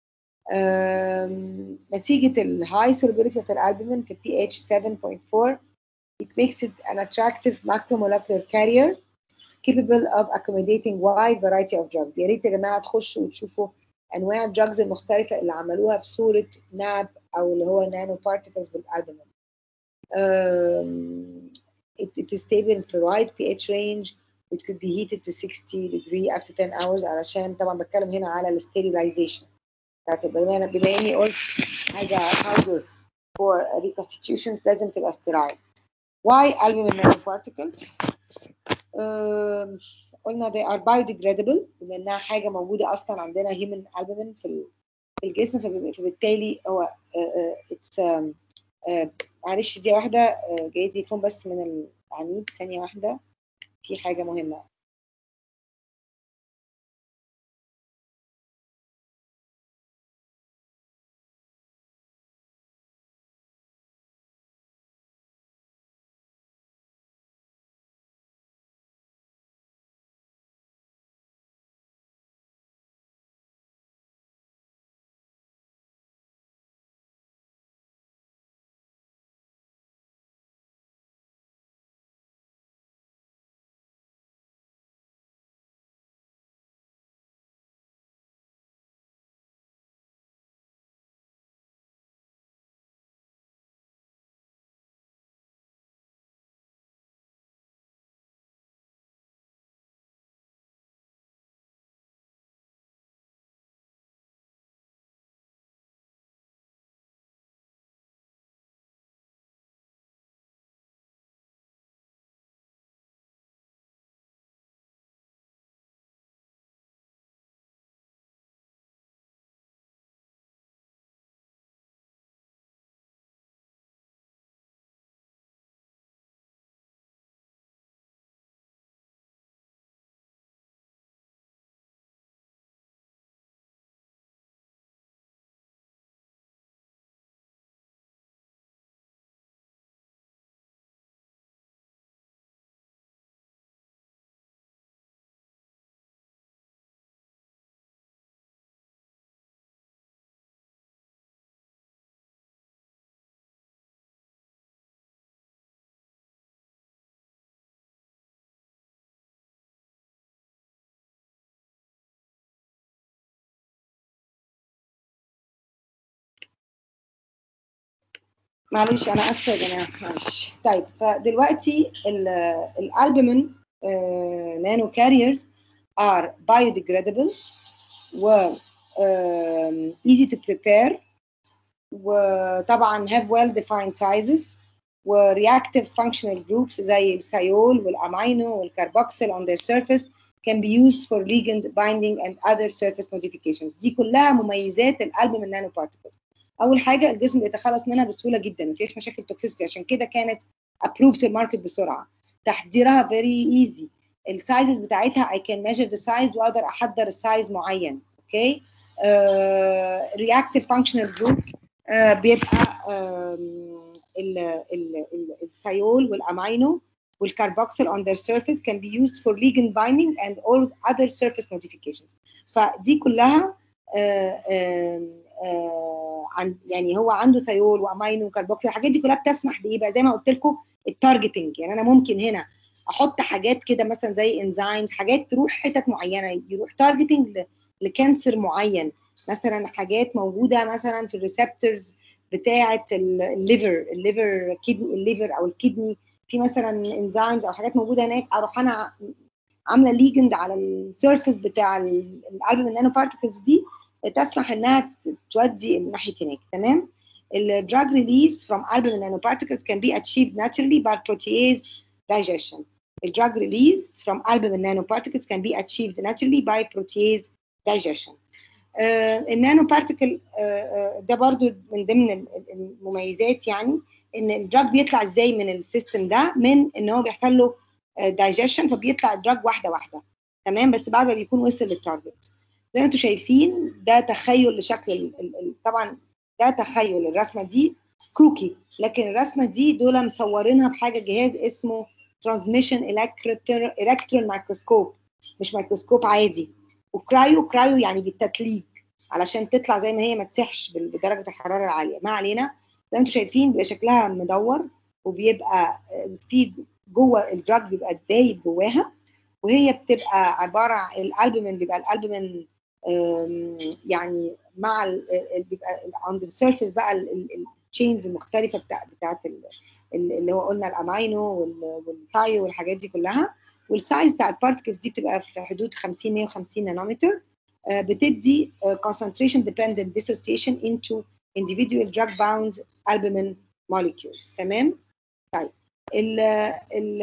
أم، نتيجة الهاي solubility بتاعت الالبومين في pH 7.4 it makes it an attractive macromolecular carrier capable of accommodating wide variety of drugs يا ريت يا جماعة تخشوا وتشوفوا أنواع الدراجز المختلفة اللي عملوها في صورة ناب أو اللي هو نانو بارتكلز بالالبومين um, it, it is stable في wide pH range it could be heated to 60 degree up to 10 hours علشان طبعا بتكلم هنا على الستيريلايزيشن بتاعت بما أنا- بما اني قلت حاجه powder for reconstitutions لازم تبقى sterile why albumin nanoparticles um, قلنا they are biodegradable بما انها حاجه موجوده اصلا عندنا human albumin في ال- في الجسم فب- فبالتالي هو uh, uh, it's um, uh, معلش دي واحده uh, جاي تليفون بس من العميد ثانيه واحده في حاجه مهمه معلش انا اسفه يا جماعه معلش طيب فدلوقتي ال- الالبومين نانو كاريرز are biodegradable و um, easy to prepare وطبعا have well defined sizes و reactive functional groups زي السيول والامينو والكربوكسيل on their surface can be used for ligand binding and other surface modifications دي كلها مميزات الالبوم نانو بارتكلز اول حاجه الجسم بيتخلص منها بسهوله جدا ما فيش مشاكل توكسيستي عشان كده كانت approved في الماركت بسرعه تحضيرها very easy السايزز بتاعتها I can measure the size واقدر احضر السايز معين اوكي رياكتيف فانكشنال جروب بيبقى آم، ال- ال- ال- السيول والامينو والكربوكسيل on their surface can be used for ligand binding and all other surface modifications فدي كلها آه، آم، آه، عن يعني هو عنده ثيول وامينو وكربوكسيل الحاجات دي كلها بتسمح بايه بقى زي ما قلت لكم التارجتنج يعني انا ممكن هنا احط حاجات كده مثلا زي انزيمز حاجات تروح حتت معينه يروح تارجتنج لكانسر معين مثلا حاجات موجوده مثلا في الريسبتورز بتاعه الليفر الليفر كدني الليفر او الكدني في مثلا انزيمز او حاجات موجوده هناك اروح انا عامله ليجند على السيرفيس بتاع الالبوم النانو بارتكلز دي تسمح انها تودي ناحيه هناك تمام الدراج ريليز from album nanoparticles can be achieved naturally by protease digestion. The drug release from album nanoparticles can be achieved naturally by protease digestion. آه النانو بارتكل آه آه ده برضو من ضمن ال- ال- المميزات يعني ان الدراج بيطلع ازاي من السيستم ده من ان هو بيحصل له دايجيشن فبيطلع الدراج واحده واحده تمام بس بعد ما بيكون وصل للتارجت زي ما انتم شايفين ده تخيل لشكل ال- ال- ال- طبعا ده تخيل الرسمه دي كروكي لكن الرسمه دي دول مصورينها بحاجه جهاز اسمه ترانسميشن الكترون مايكروسكوب مش ميكروسكوب عادي وكرايو كرايو يعني بالتتليج علشان تطلع زي ما هي ما تسحش بال- بدرجه الحراره العاليه ما علينا زي ما انتم شايفين بيبقى شكلها مدور وبيبقى آه، في جوه الدراج بيبقى دايب جواها وهي بتبقى عباره عن الالبومين بيبقى الالبومين آم، يعني مع ال- ال- بيبقى عند السيرفيس بقى التشينز المختلفه بتاع بتاعت ال- ال- اللي هو قلنا الامينو وال- والثايو والحاجات دي كلها والسايز بتاع البارتكلز دي بتبقى في حدود 50 150 نانومتر آه، بتدي آه، concentration dependent dissociation into individual drug bound albumin molecules تمام طيب ال ال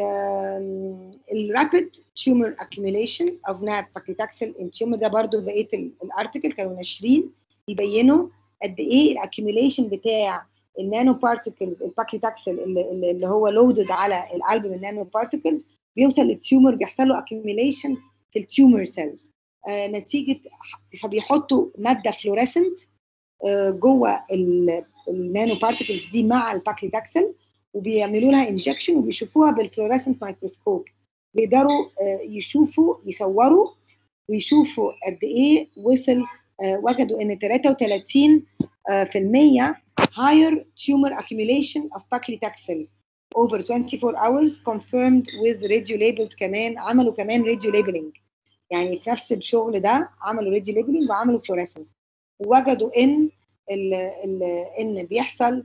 الرابid tumor accumulation of NAB paclitaxel in tumor ده برضو بقيه ال- الارتكل كانوا ناشرين يبينوا قد ايه الاكيوميليشن بتاع النانو بارتكلز الباكليتاكسل اللي, اللي اللي هو لودد على الالبوم النانو بارتكلز بيوصل للتيومر بيحصل له accumulation في التيومر سيلز آه نتيجه فبيحطوا ماده فلوريسنت آه جوه ال- النانو بارتكلز دي مع الباكليتاكسل وبيعملوا لها انجكشن وبيشوفوها بالفلوريسنت مايكروسكوب بيقدروا آه، يشوفوا يصوروا ويشوفوا قد ايه وصل آه، وجدوا ان 33 آه، في المية higher tumor accumulation of paclitaxel over 24 hours confirmed with radio labeled كمان عملوا كمان radio labeling يعني في نفس الشغل ده عملوا radio labeling وعملوا fluorescence ووجدوا ان ال ال ان بيحصل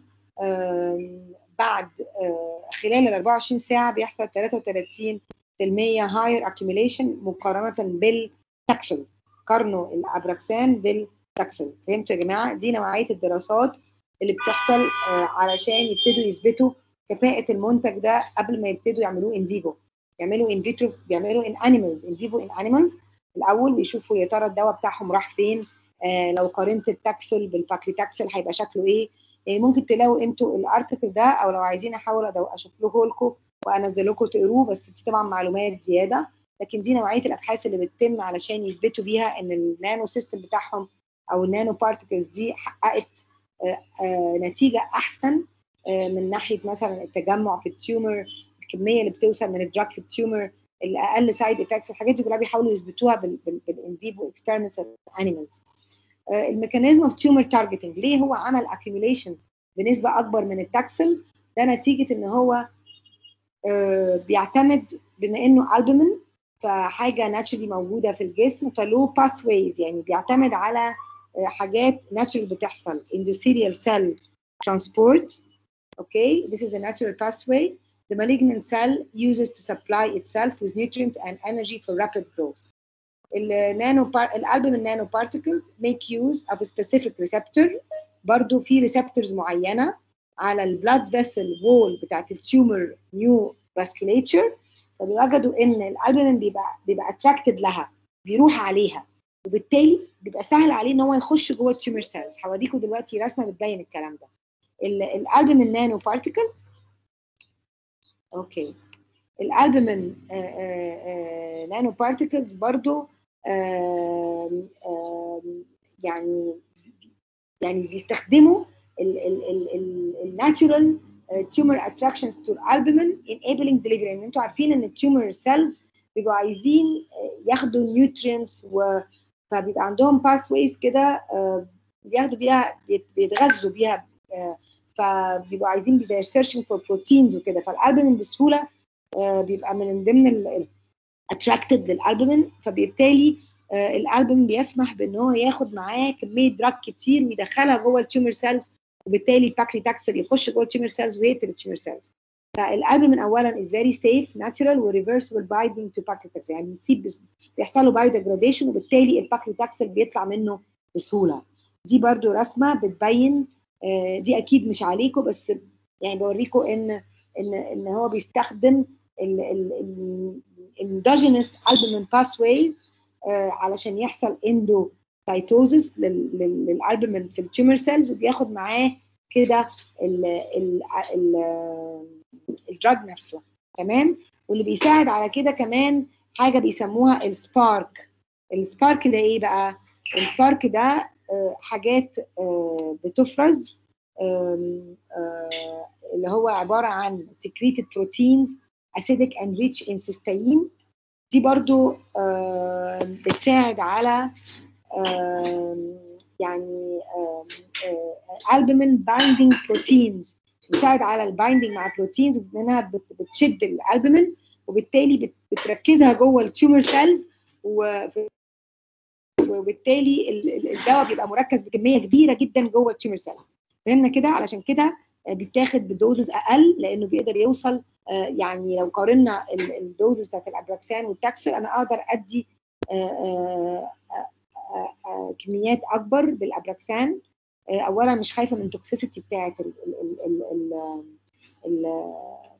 آم، بعد آه، خلال ال 24 ساعه بيحصل 33% higher accumulation مقارنه بالتاكسون قارنوا الابراكسان بالتاكسون فهمتوا يا جماعه دي نوعيه الدراسات اللي بتحصل آه، علشان يبتدوا يثبتوا كفاءه المنتج ده قبل ما يبتدوا يعملوه ان فيفو يعملوا ان فيترو بيعملوا ان انيمالز ان فيفو ان انيمالز الاول ويشوفوا يا ترى الدواء بتاعهم راح فين آه لو قارنت التاكسول بالباكليتاكسل هيبقى شكله ايه يعني ممكن تلاقوا انتوا الارتكل ده او لو عايزين احاول أدو- اشوف لكم وانزل لكم تقروه بس دي طبعا معلومات زياده لكن دي نوعيه الابحاث اللي بتتم علشان يثبتوا بيها ان النانو سيستم بتاعهم او النانو بارتكلز دي حققت آه، آه، نتيجه احسن آه، من ناحيه مثلا التجمع في التيومر الكميه اللي بتوصل من الدراج في التيومر الاقل سايد افكتس الحاجات دي كلها بيحاولوا يثبتوها بالان فيفو اكسبيرمنتس انيمالز الميكانيزم اوف تيومر تارجتنج ليه هو عمل اكيوميليشن بنسبه اكبر من التاكسل ده نتيجه ان هو آه، بيعتمد بما انه البومين فحاجه ناتشرالي موجوده في الجسم فلو باث ويز يعني بيعتمد على آه، حاجات ناتشرال بتحصل اندوثيريال سيل ترانسبورت Okay, this is a natural pathway. The malignant cell uses to supply itself with nutrients and energy for rapid growth. النانو الالبومين نانو particles make use of a specific receptor برضو في receptors معينه على البلاد فيسل وول بتاعت التيومر نيو فاسكوليتشر فبيوجدوا ان الالبومين بيبقى بيبقى اتراكتد لها بيروح عليها وبالتالي بيبقى سهل عليه ان هو يخش جوه التيومر سيلز هوريكم دلوقتي رسمه بتبين الكلام ده الالبومين نانو بارتيكلز اوكي الالبومين نانو بارتيكلز برضو آم، آم، يعني يعني بيستخدموا الناتشورال تيومر اتراكشنز تو الالبومين enabling delivery ان انتوا عارفين ان التيومر سيلز بيبقوا عايزين آه، ياخدوا نيوترينتس و فبيبقى عندهم باثويز كده آه، بياخدوا بيها بيت- بيتغذوا بيها آه، فبيبقوا عايزين بيبقى سيرشنج فور بروتينز وكده فالالبومين بسهوله آه، بيبقى من ضمن اتراكتد للالبومين فبالتالي آه، الالبومين بيسمح بان هو ياخد معاه كميه دراج كتير ويدخلها جوه التيومر سيلز وبالتالي الباكليتاكسل يخش جوه التيومر سيلز ويقتل التيومر سيلز فالالبومين اولا is very safe natural و reversible binding to paclitaxel يعني بيسيب بس- بيحصل له بايوديجراديشن وبالتالي الباكليتاكسل بيطلع منه بسهوله دي برضو رسمه بتبين آه، دي اكيد مش عليكم بس يعني بوريكم ان ان ان هو بيستخدم الاندوجينس البومين باثويز علشان يحصل اندو سايتوزس للالبومين في التيومر سيلز وبياخد معاه كده ال- ال- ال- الدراج نفسه تمام واللي بيساعد على كده كمان حاجه بيسموها السبارك السبارك ده ايه بقى السبارك ده آه، حاجات آه، بتفرز آم، آه، اللي هو عباره عن secreted proteins acidic and rich in cysteine دي برضو آم، بتساعد على آم، يعني البومين بايندينج بروتينز بتساعد على البايندينج مع بروتينز انها بت- بتشد الالبومين وبالتالي بت- بتركزها جوه التيومر سيلز وبالتالي ال- ال- الدواء بيبقى مركز بكميه كبيره جدا جوه التيومر سيلز فهمنا كده علشان كده آه، بيتاخد بدوزز اقل لانه بيقدر يوصل آه، يعني لو قارنا ال- الدوزز بتاعت الابراكسان والتاكسل انا اقدر ادي آه، آه، آه، آه، كميات اكبر بالابراكسان آه، اولا مش خايفه من توكسيسيتي بتاعت ال- ال- ال- ال- ال- ال- آه،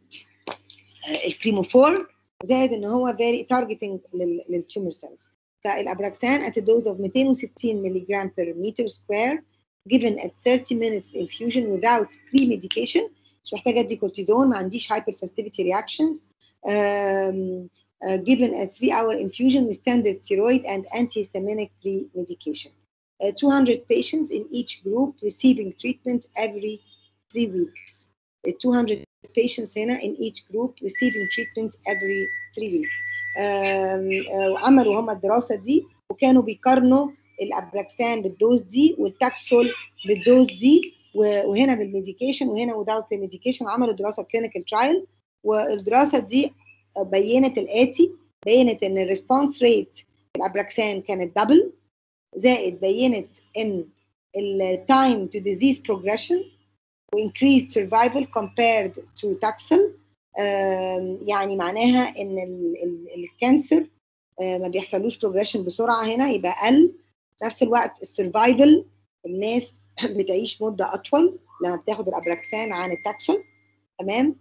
الكريموفور زائد ان هو فيري تارجتنج للتيومر سيلز فالابراكسان at a dose of 260 ملي جرام per meter square given at 30 minutes infusion without pre-medication مش محتاجه ادي كورتيزون ما عنديش hypersensitivity reactions um, uh, given a 3 hour infusion with standard steroid and antihistaminic pre-medication. Uh, 200 patients in each group receiving treatment every three weeks. Uh, 200 patients هنا in each group receiving treatment every three weeks. um, uh, وعملوا هم الدراسة دي وكانوا بيقارنوا الابراكسان بالدوز دي والتاكسول بالدوز دي و- وهنا بالميديكيشن وهنا without الميديكيشن عملوا دراسة كلينيكال ترايل والدراسة دي بينت الآتي بينت ان الريسبونس ريت الابراكسان كانت دبل زائد بينت ان التايم تو ديزيز بروجريشن وانكريزد سرفايفل compared to تاكسل يعني معناها ان ال- ال- الكانسر آه، ما بيحصلوش بروجريشن بسرعه هنا يبقى قل في نفس الوقت السرفايفل الناس بتعيش مده اطول لما بتاخد الابراكسان عن التاكسل تمام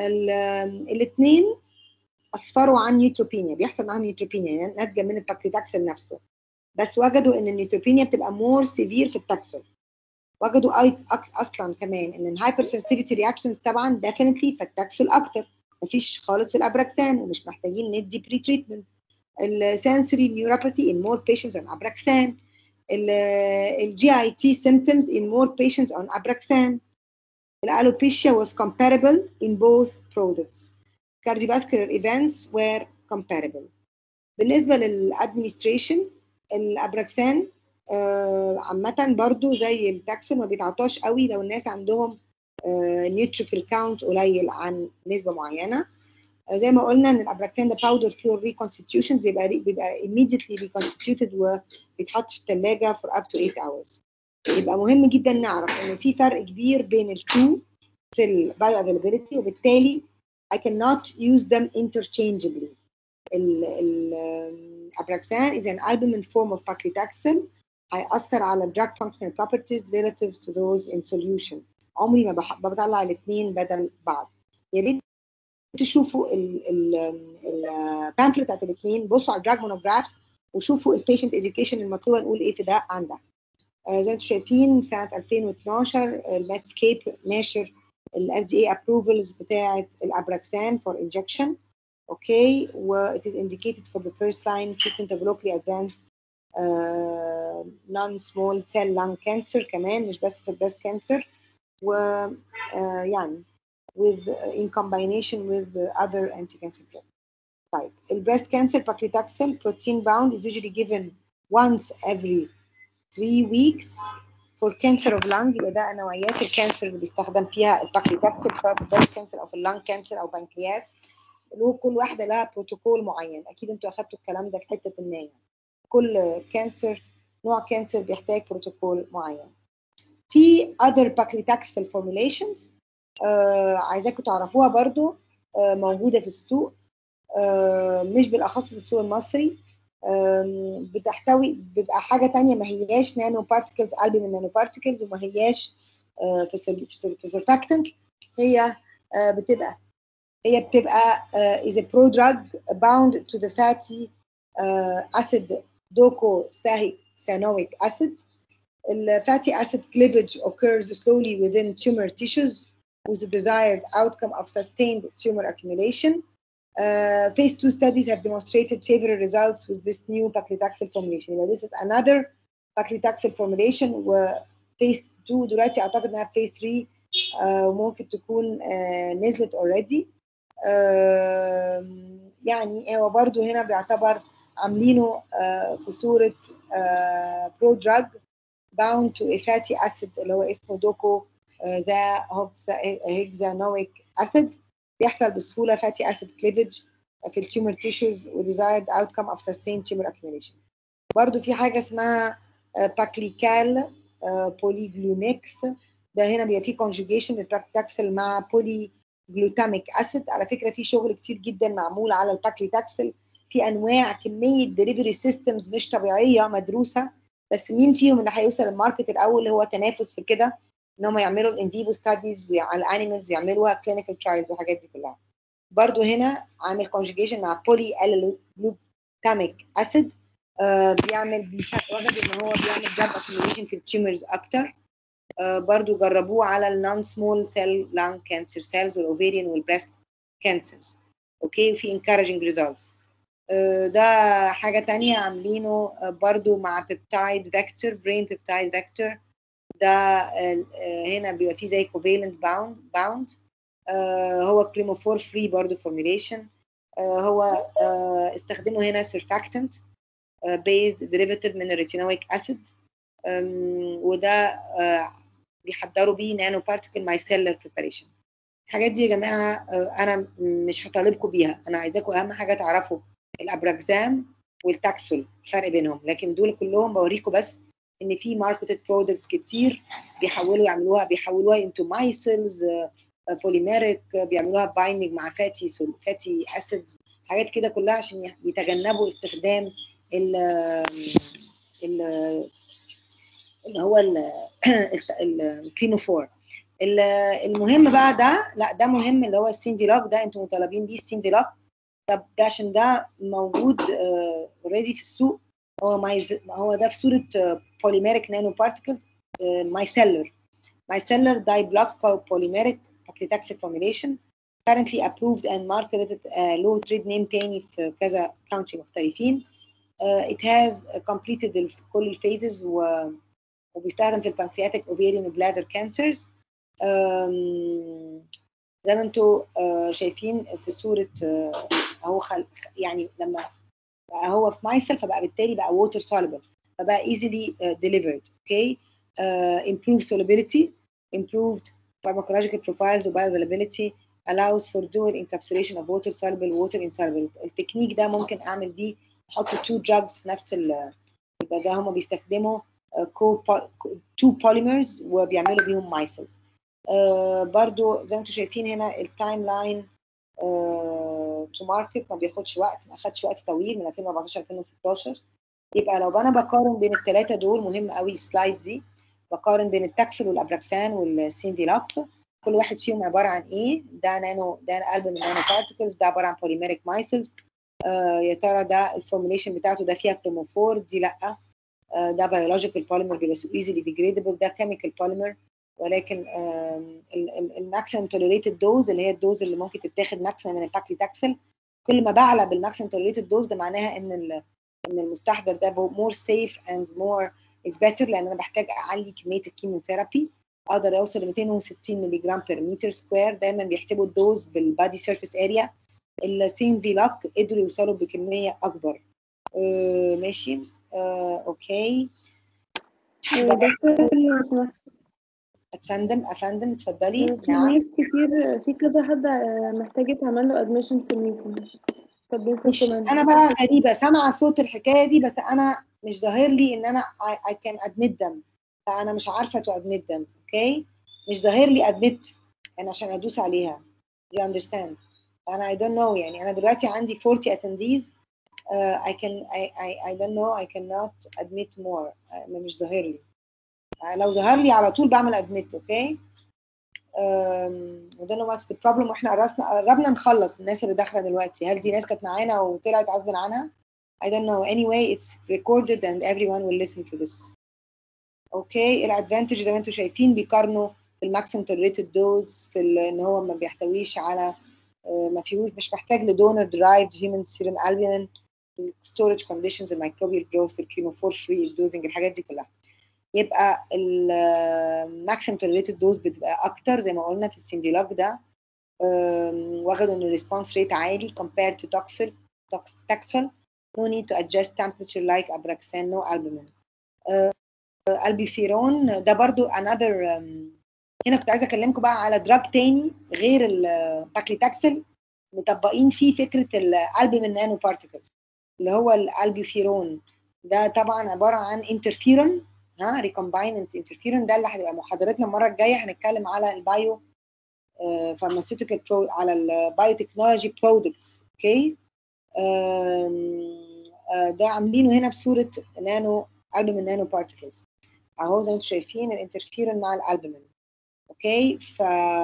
الاثنين اسفروا عن نيوتروبينيا بيحصل معاهم نيوتروبينيا يعني ناتجه من الباكليتاكسل نفسه بس وجدوا ان النيوتروبينيا بتبقى مور سيفير في التاكسل وجدوا أي- أك- اصلا كمان ان الهايبر سنسيتيفيتي رياكشنز طبعا ديفينتلي في التاكسل اكتر مفيش خالص في الابراكسان ومش محتاجين ندي بري تريتمنت السنسوري نيوروباثي in more patients on abraxane الجي اي تي symptoms in more patients on abraxane الالوبيشيا was comparable in both products cardiovascular events were comparable بالنسبه للادمنستريشن الابراكسان آه، عامة برضو زي التاكسون ما بيتعطاش قوي لو الناس عندهم نيوتروفيل كاونت قليل عن نسبة معينة آه، زي ما قلنا ان الابراكسان ده باودر فور ريكونستيتيوشنز بيبقى بيبقى immediately reconstituted وبيتحط في الثلاجة for up to 8 hours يبقى مهم جدا نعرف ان في فرق كبير بين التو في البايو افيلابيلتي وبالتالي I cannot use them interchangeably. ال ال ابراكسان is an albumin form of paclitaxel هيأثر على drug functional properties relative to those in solution. عمري ما بح- بطلع الاثنين بدل بعض. يا ريت تشوفوا البامفلت بتاعت الاثنين بصوا على الدراج مونوجرافز وشوفوا البيشنت education المطلوبه نقول ايه في ده عن ده. آه، زي ما انتم شايفين سنه 2012 الماتسكيب ناشر الاف دي اي ابروفلز بتاعه الابراكسان فور انجكشن اوكي و it is indicated for the first line treatment of locally advanced uh, non-small cell lung cancer كمان مش بس في breast cancer و uh, يعني with in combination with the other anti-cancer drugs. طيب ال breast cancer paclitaxel protein bound is usually given once every three weeks for cancer of lung يبقى ده نوعيات الكانسر اللي بيستخدم فيها الباكليتاكسل سواء في البريست كانسر او في اللنج كانسر او بنكرياس له كل واحده لها بروتوكول معين اكيد انتوا اخدتوا الكلام ده في حته ما يعني كل كانسر نوع كانسر بيحتاج بروتوكول معين في other paclitaxel formulations آه عايزاكم تعرفوها برضو آه موجوده في السوق آه مش بالاخص في السوق المصري آم، بتحتوي بيبقى حاجه تانية ما هياش نانو بارتكلز البومين نانو بارتكلز وما هياش آه، في سل- في سل- في سرفاكتنت هي آه، بتبقى هي بتبقى uh, is a prodrug bound to the fatty uh, acid docosahexaenoic acid. The fatty acid cleavage occurs slowly within tumor tissues with the desired outcome of sustained tumor accumulation. Uh, phase two studies have demonstrated favorable results with this new paclitaxel formulation. Now, this is another paclitaxel formulation وphase 2 دلوقتي اعتقد انها phase 3 uh, وممكن تكون uh, نزلت already. آم، يعني هو برضو هنا بيعتبر عاملينه آه، في صورة برو دراج bound to a fatty acid اللي هو اسمه دوكو ذا هيكزانويك acid بيحصل بسهولة fatty acid cleavage في التيومر tissues و desired outcome of sustained tumor accumulation برضو في حاجة اسمها باكليكال بوليجلوميكس ده هنا بيبقى فيه conjugation للباكليتاكسل مع بولي جلوتاميك اسيد على فكره في شغل كتير جدا معمول على الباكليتاكسل في انواع كميه دليفري سيستمز مش طبيعيه مدروسه بس مين فيهم اللي هيوصل الماركت الاول هو تنافس في كده ان هم يعملوا الان فيفو ستاديز على الانيمالز ويعملوها كلينيكال ترايلز والحاجات دي كلها برضو هنا عامل كونجيجيشن مع بولي جلوتاميك اسيد آه بيعمل بيشا- وجد ان هو بيعمل جاب اكيوميليشن في التيومرز اكتر آه، برضو جربوه على النون سمول سيل لانج كانسر سيلز والاوفيريان والبريست كانسرز اوكي وفي انكارجنج ريزلتس ده حاجه تانية عاملينه آه، برضو مع بيبتايد فيكتور برين بيبتايد فيكتور ده آه، آه، هنا بيبقى فيه زي كوفالنت باوند باوند هو كريموفور فري برضو فورميليشن هو آه، استخدموا هنا سيرفاكتنت بيزد ديريفاتيف من الريتينويك اسيد وده آه، بيحضروا بيه نانو بارتكل مايسيلر بريباريشن الحاجات دي يا جماعه آه، انا مش هطالبكم بيها انا عايزاكم اهم حاجه تعرفوا الابراكزام والتاكسول الفرق بينهم لكن دول كلهم بوريكم بس ان في ماركتد برودكتس كتير بيحولوا يعملوها بيحولوها انتو مايسلز بوليميريك بيعملوها بايندنج مع فاتي فاتي اسيدز حاجات كده كلها عشان يتجنبوا استخدام ال ال اللي هو الكلينوفور المهم بقى ده لا ده مهم اللي هو السينفيلوك ده انتم مطالبين بيه السينفيلوك طب ده عشان ده موجود اوريدي في السوق هو مايز هو ده في صوره بوليميريك نانو بارتكل مايسيلر مايسيلر داي بلوك بوليميريك paclitaxel formulation currently approved and marketed uh, low trade name تاني في كذا country مختلفين uh, it has completed ال- كل الفيزز و وبيستخدم في البنكرياتيك اوفيريان وبلادر كانسرز زي ما انتم شايفين في صوره آه، هو خل... يعني لما بقى هو في مايسل فبقى بالتالي بقى ووتر soluble فبقى easily uh, delivered okay uh, improved solubility improved pharmacological profiles و bioavailability allows for dual encapsulation of water soluble water insoluble التكنيك ده ممكن اعمل بيه احط two drugs في نفس ال يبقى ده هما بيستخدموا كو تو بوليمرز وبيعملوا بيهم مايسلز آه برضو زي ما انتم شايفين هنا التايم لاين تو ماركت ما بياخدش وقت ما اخدش وقت طويل من 2014 2016 يبقى لو انا بقارن بين الثلاثه دول مهم قوي السلايد دي بقارن بين التاكسل والابراكسان والسينفيلاك كل واحد فيهم عباره عن ايه ده نانو ده قلب من نانو بارتكلز ده عباره عن بوليميريك مايسلز آه يا ترى ده الفورميليشن بتاعته ده فيها كروموفور دي لا آه ده بيولوجيكال بوليمر بيبقى ايزيلي ديجريدبل ده كيميكال بوليمر ولكن الماكسيمم توليريتد دوز اللي هي الدوز اللي ممكن تتاخد ماكسيمم من الباكليتاكسل كل ما بعلى بالماكسيمم توليريتد دوز ده معناها ان ان المستحضر ده مور سيف اند مور از بيتر لان انا بحتاج اعلي كميه الكيموثيرابي اقدر اوصل ل 260 مللي جرام بير متر سكوير دايما بيحسبوا الدوز بالبادي سيرفيس اريا السين في لاك قدروا يوصلوا بكميه اكبر آه ماشي آه اوكي دكتور لو سمحت افندم افندم اتفضلي في ناس كتير في كذا حد محتاج يتعمل له ادميشن في الميتنج مش انا بقى غريبه سامعه صوت الحكايه دي بس انا مش ظاهر لي ان انا I can admit them فانا مش عارفه to admit them اوكي مش ظاهر لي admit انا عشان ادوس عليها you understand انا I don't know يعني انا دلوقتي عندي 40 attendees uh, I can I, I I don't know I cannot admit more uh, مش ظاهر لي uh, لو ظهر لي على طول بعمل admit اوكي um, I don't know what's the problem واحنا قرصنا قربنا نخلص الناس اللي داخله دلوقتي هل دي ناس كانت معانا وطلعت غصب عنها I don't know anyway it's recorded and everyone will listen to this اوكي الادفانتج زي ما انتم شايفين بيقارنوا في الماكسيمم توليريتد دوز في ان هو ما بيحتويش على ما فيهوش مش محتاج لدونر درايفد هيومن سيرم البومين ستورج كونديشنز الميكروبيال جروث الكيموفور فري الدوزنج الحاجات دي كلها يبقى الماكسيمم توليريتد دوز بتبقى اكتر زي ما قلنا في السيمبيلاك ده واخد ان الريسبونس ريت عالي compared to toxil toxil no need to adjust temperature like abraxane no albumin البيفيرون ده برضو another هنا كنت عايزه اكلمكم بقى على دراج تاني غير الباكليتاكسل مطبقين فيه فكره الالبومين نانو بارتكلز اللي هو الالبيفيرون ده طبعا عباره عن انترفيرون ها ريكومبايننت انترفيرون ده اللي هتبقى محاضرتنا المره الجايه هنتكلم على البايو فارماسيوتيكال برو على البايو تكنولوجي برودكتس اوكي ده عاملينه هنا في صوره نانو البومين نانو بارتكلز اهو زي ما انتم شايفين الانترفيرون مع الالبومين اوكي ف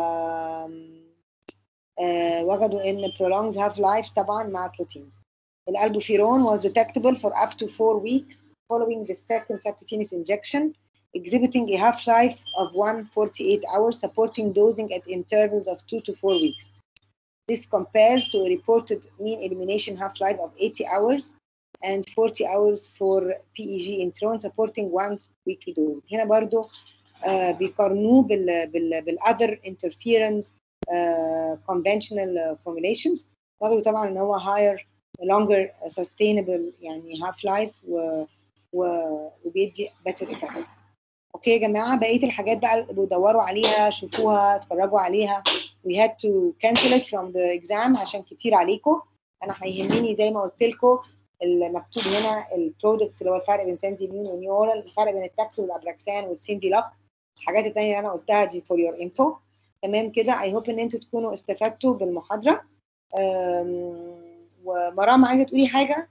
آه وجدوا ان prolongs half life طبعا مع بروتينز الالبوفيرون was detectable for up to four weeks following the second subcutaneous injection exhibiting a half-life of 148 hours supporting dosing at intervals of two to four weeks. This compares to a reported mean elimination half-life of 80 hours and 40 hours for PEG intron supporting once weekly dose. هنا برضو uh, بيقارنوه بال بال بالاذر interference uh, conventional formulations برضو طبعا ان هو higher longer sustainable يعني half life و, و, وبيدي better effects. اوكي يا جماعه بقيه الحاجات بقى اللي بيدوروا عليها شوفوها اتفرجوا عليها we had to cancel it from the exam عشان كتير عليكم انا هيهمني زي ما قلت لكم المكتوب هنا البرودكتس اللي هو الفرق بين سانزيلين ونيورال الفرق بين التاكس والابراكسان والسينفيلاك الحاجات التانية اللي انا قلتها دي فور يور انفو تمام كده اي هوب ان انتوا تكونوا استفدتوا بالمحاضره ومرام عايزه تقولي حاجه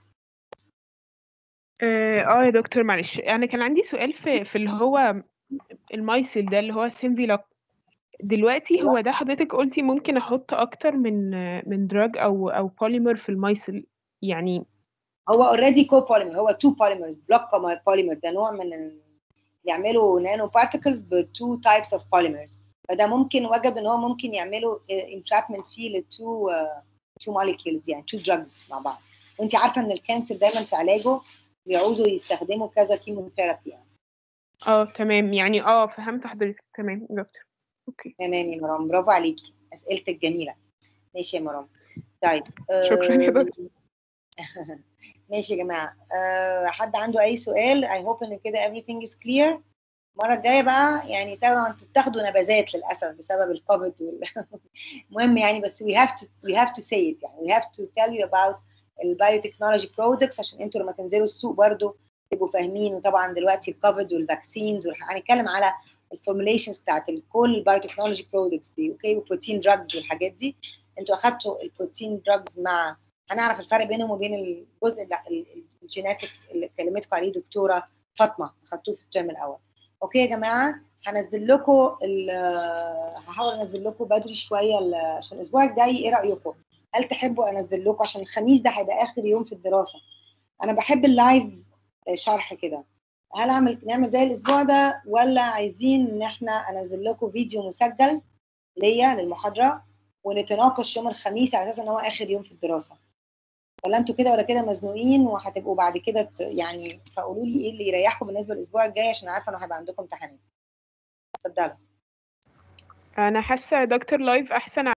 اه يا دكتور معلش انا كان عندي سؤال في في اللي هو المايسل ده اللي هو سيمفيلاك دلوقتي هو ده حضرتك قلتي ممكن احط اكتر من من دراج او او بوليمر في المايسل يعني هو اوريدي كو بوليمر هو تو بوليمرز بلوك بوليمر ده نوع من ال... يعملوا نانو بارتكلز بتو تايبس اوف بوليمرز فده ممكن وجدوا ان هو ممكن يعملوا انترابمنت فيه للتو تو موليكيولز يعني تو دراجز مع بعض وانت عارفه ان الكانسر دايما في علاجه بيعوزوا يستخدموا كذا كيموثيرابي يعني اه تمام يعني اه فهمت حضرتك تمام يا دكتور اوكي تمام يا مرام برافو عليكي اسئلتك جميله ماشي يا مرام طيب شكرا يا دكتور ماشي يا جماعه أه حد عنده اي سؤال اي هوب ان كده everything is clear المره الجايه بقى يعني طبعا انتوا بتاخدوا نبذات للاسف بسبب الكوفيد وال... المهم يعني بس we have to we have to say it يعني we have to tell you about البايوتكنولوجي برودكتس عشان انتوا لما تنزلوا السوق برضو تبقوا فاهمين وطبعا دلوقتي الكوفيد والفاكسينز والح... هنتكلم على الفورميليشنز بتاعت ال- كل البايوتكنولوجي برودكتس دي اوكي وبروتين دراجز والحاجات دي انتوا اخدتوا البروتين دراجز مع هنعرف الفرق بينهم وبين الجزء الجينetics اللي كلمتكم عليه دكتوره فاطمه اخدتوه في الترم الاول اوكي يا جماعه هنزل لكم ال- هحاول انزل لكم بدري شويه ال- عشان الاسبوع الجاي ايه رايكم هل تحبوا انزل لكم عشان الخميس ده هيبقى اخر يوم في الدراسه انا بحب اللايف شرح كده هل اعمل نعمل زي الاسبوع ده ولا عايزين ان احنا انزل لكم فيديو مسجل ليا للمحاضره ونتناقش يوم الخميس على اساس ان هو اخر يوم في الدراسه ولا انتوا كده ولا كده مزنوقين وهتبقوا بعد كده ت- يعني فقولوا لي ايه اللي يريحكم بالنسبه للاسبوع الجاي عشان عارفه انه هيبقى عندكم امتحانات اتفضلوا انا حاسه دكتور لايف احسن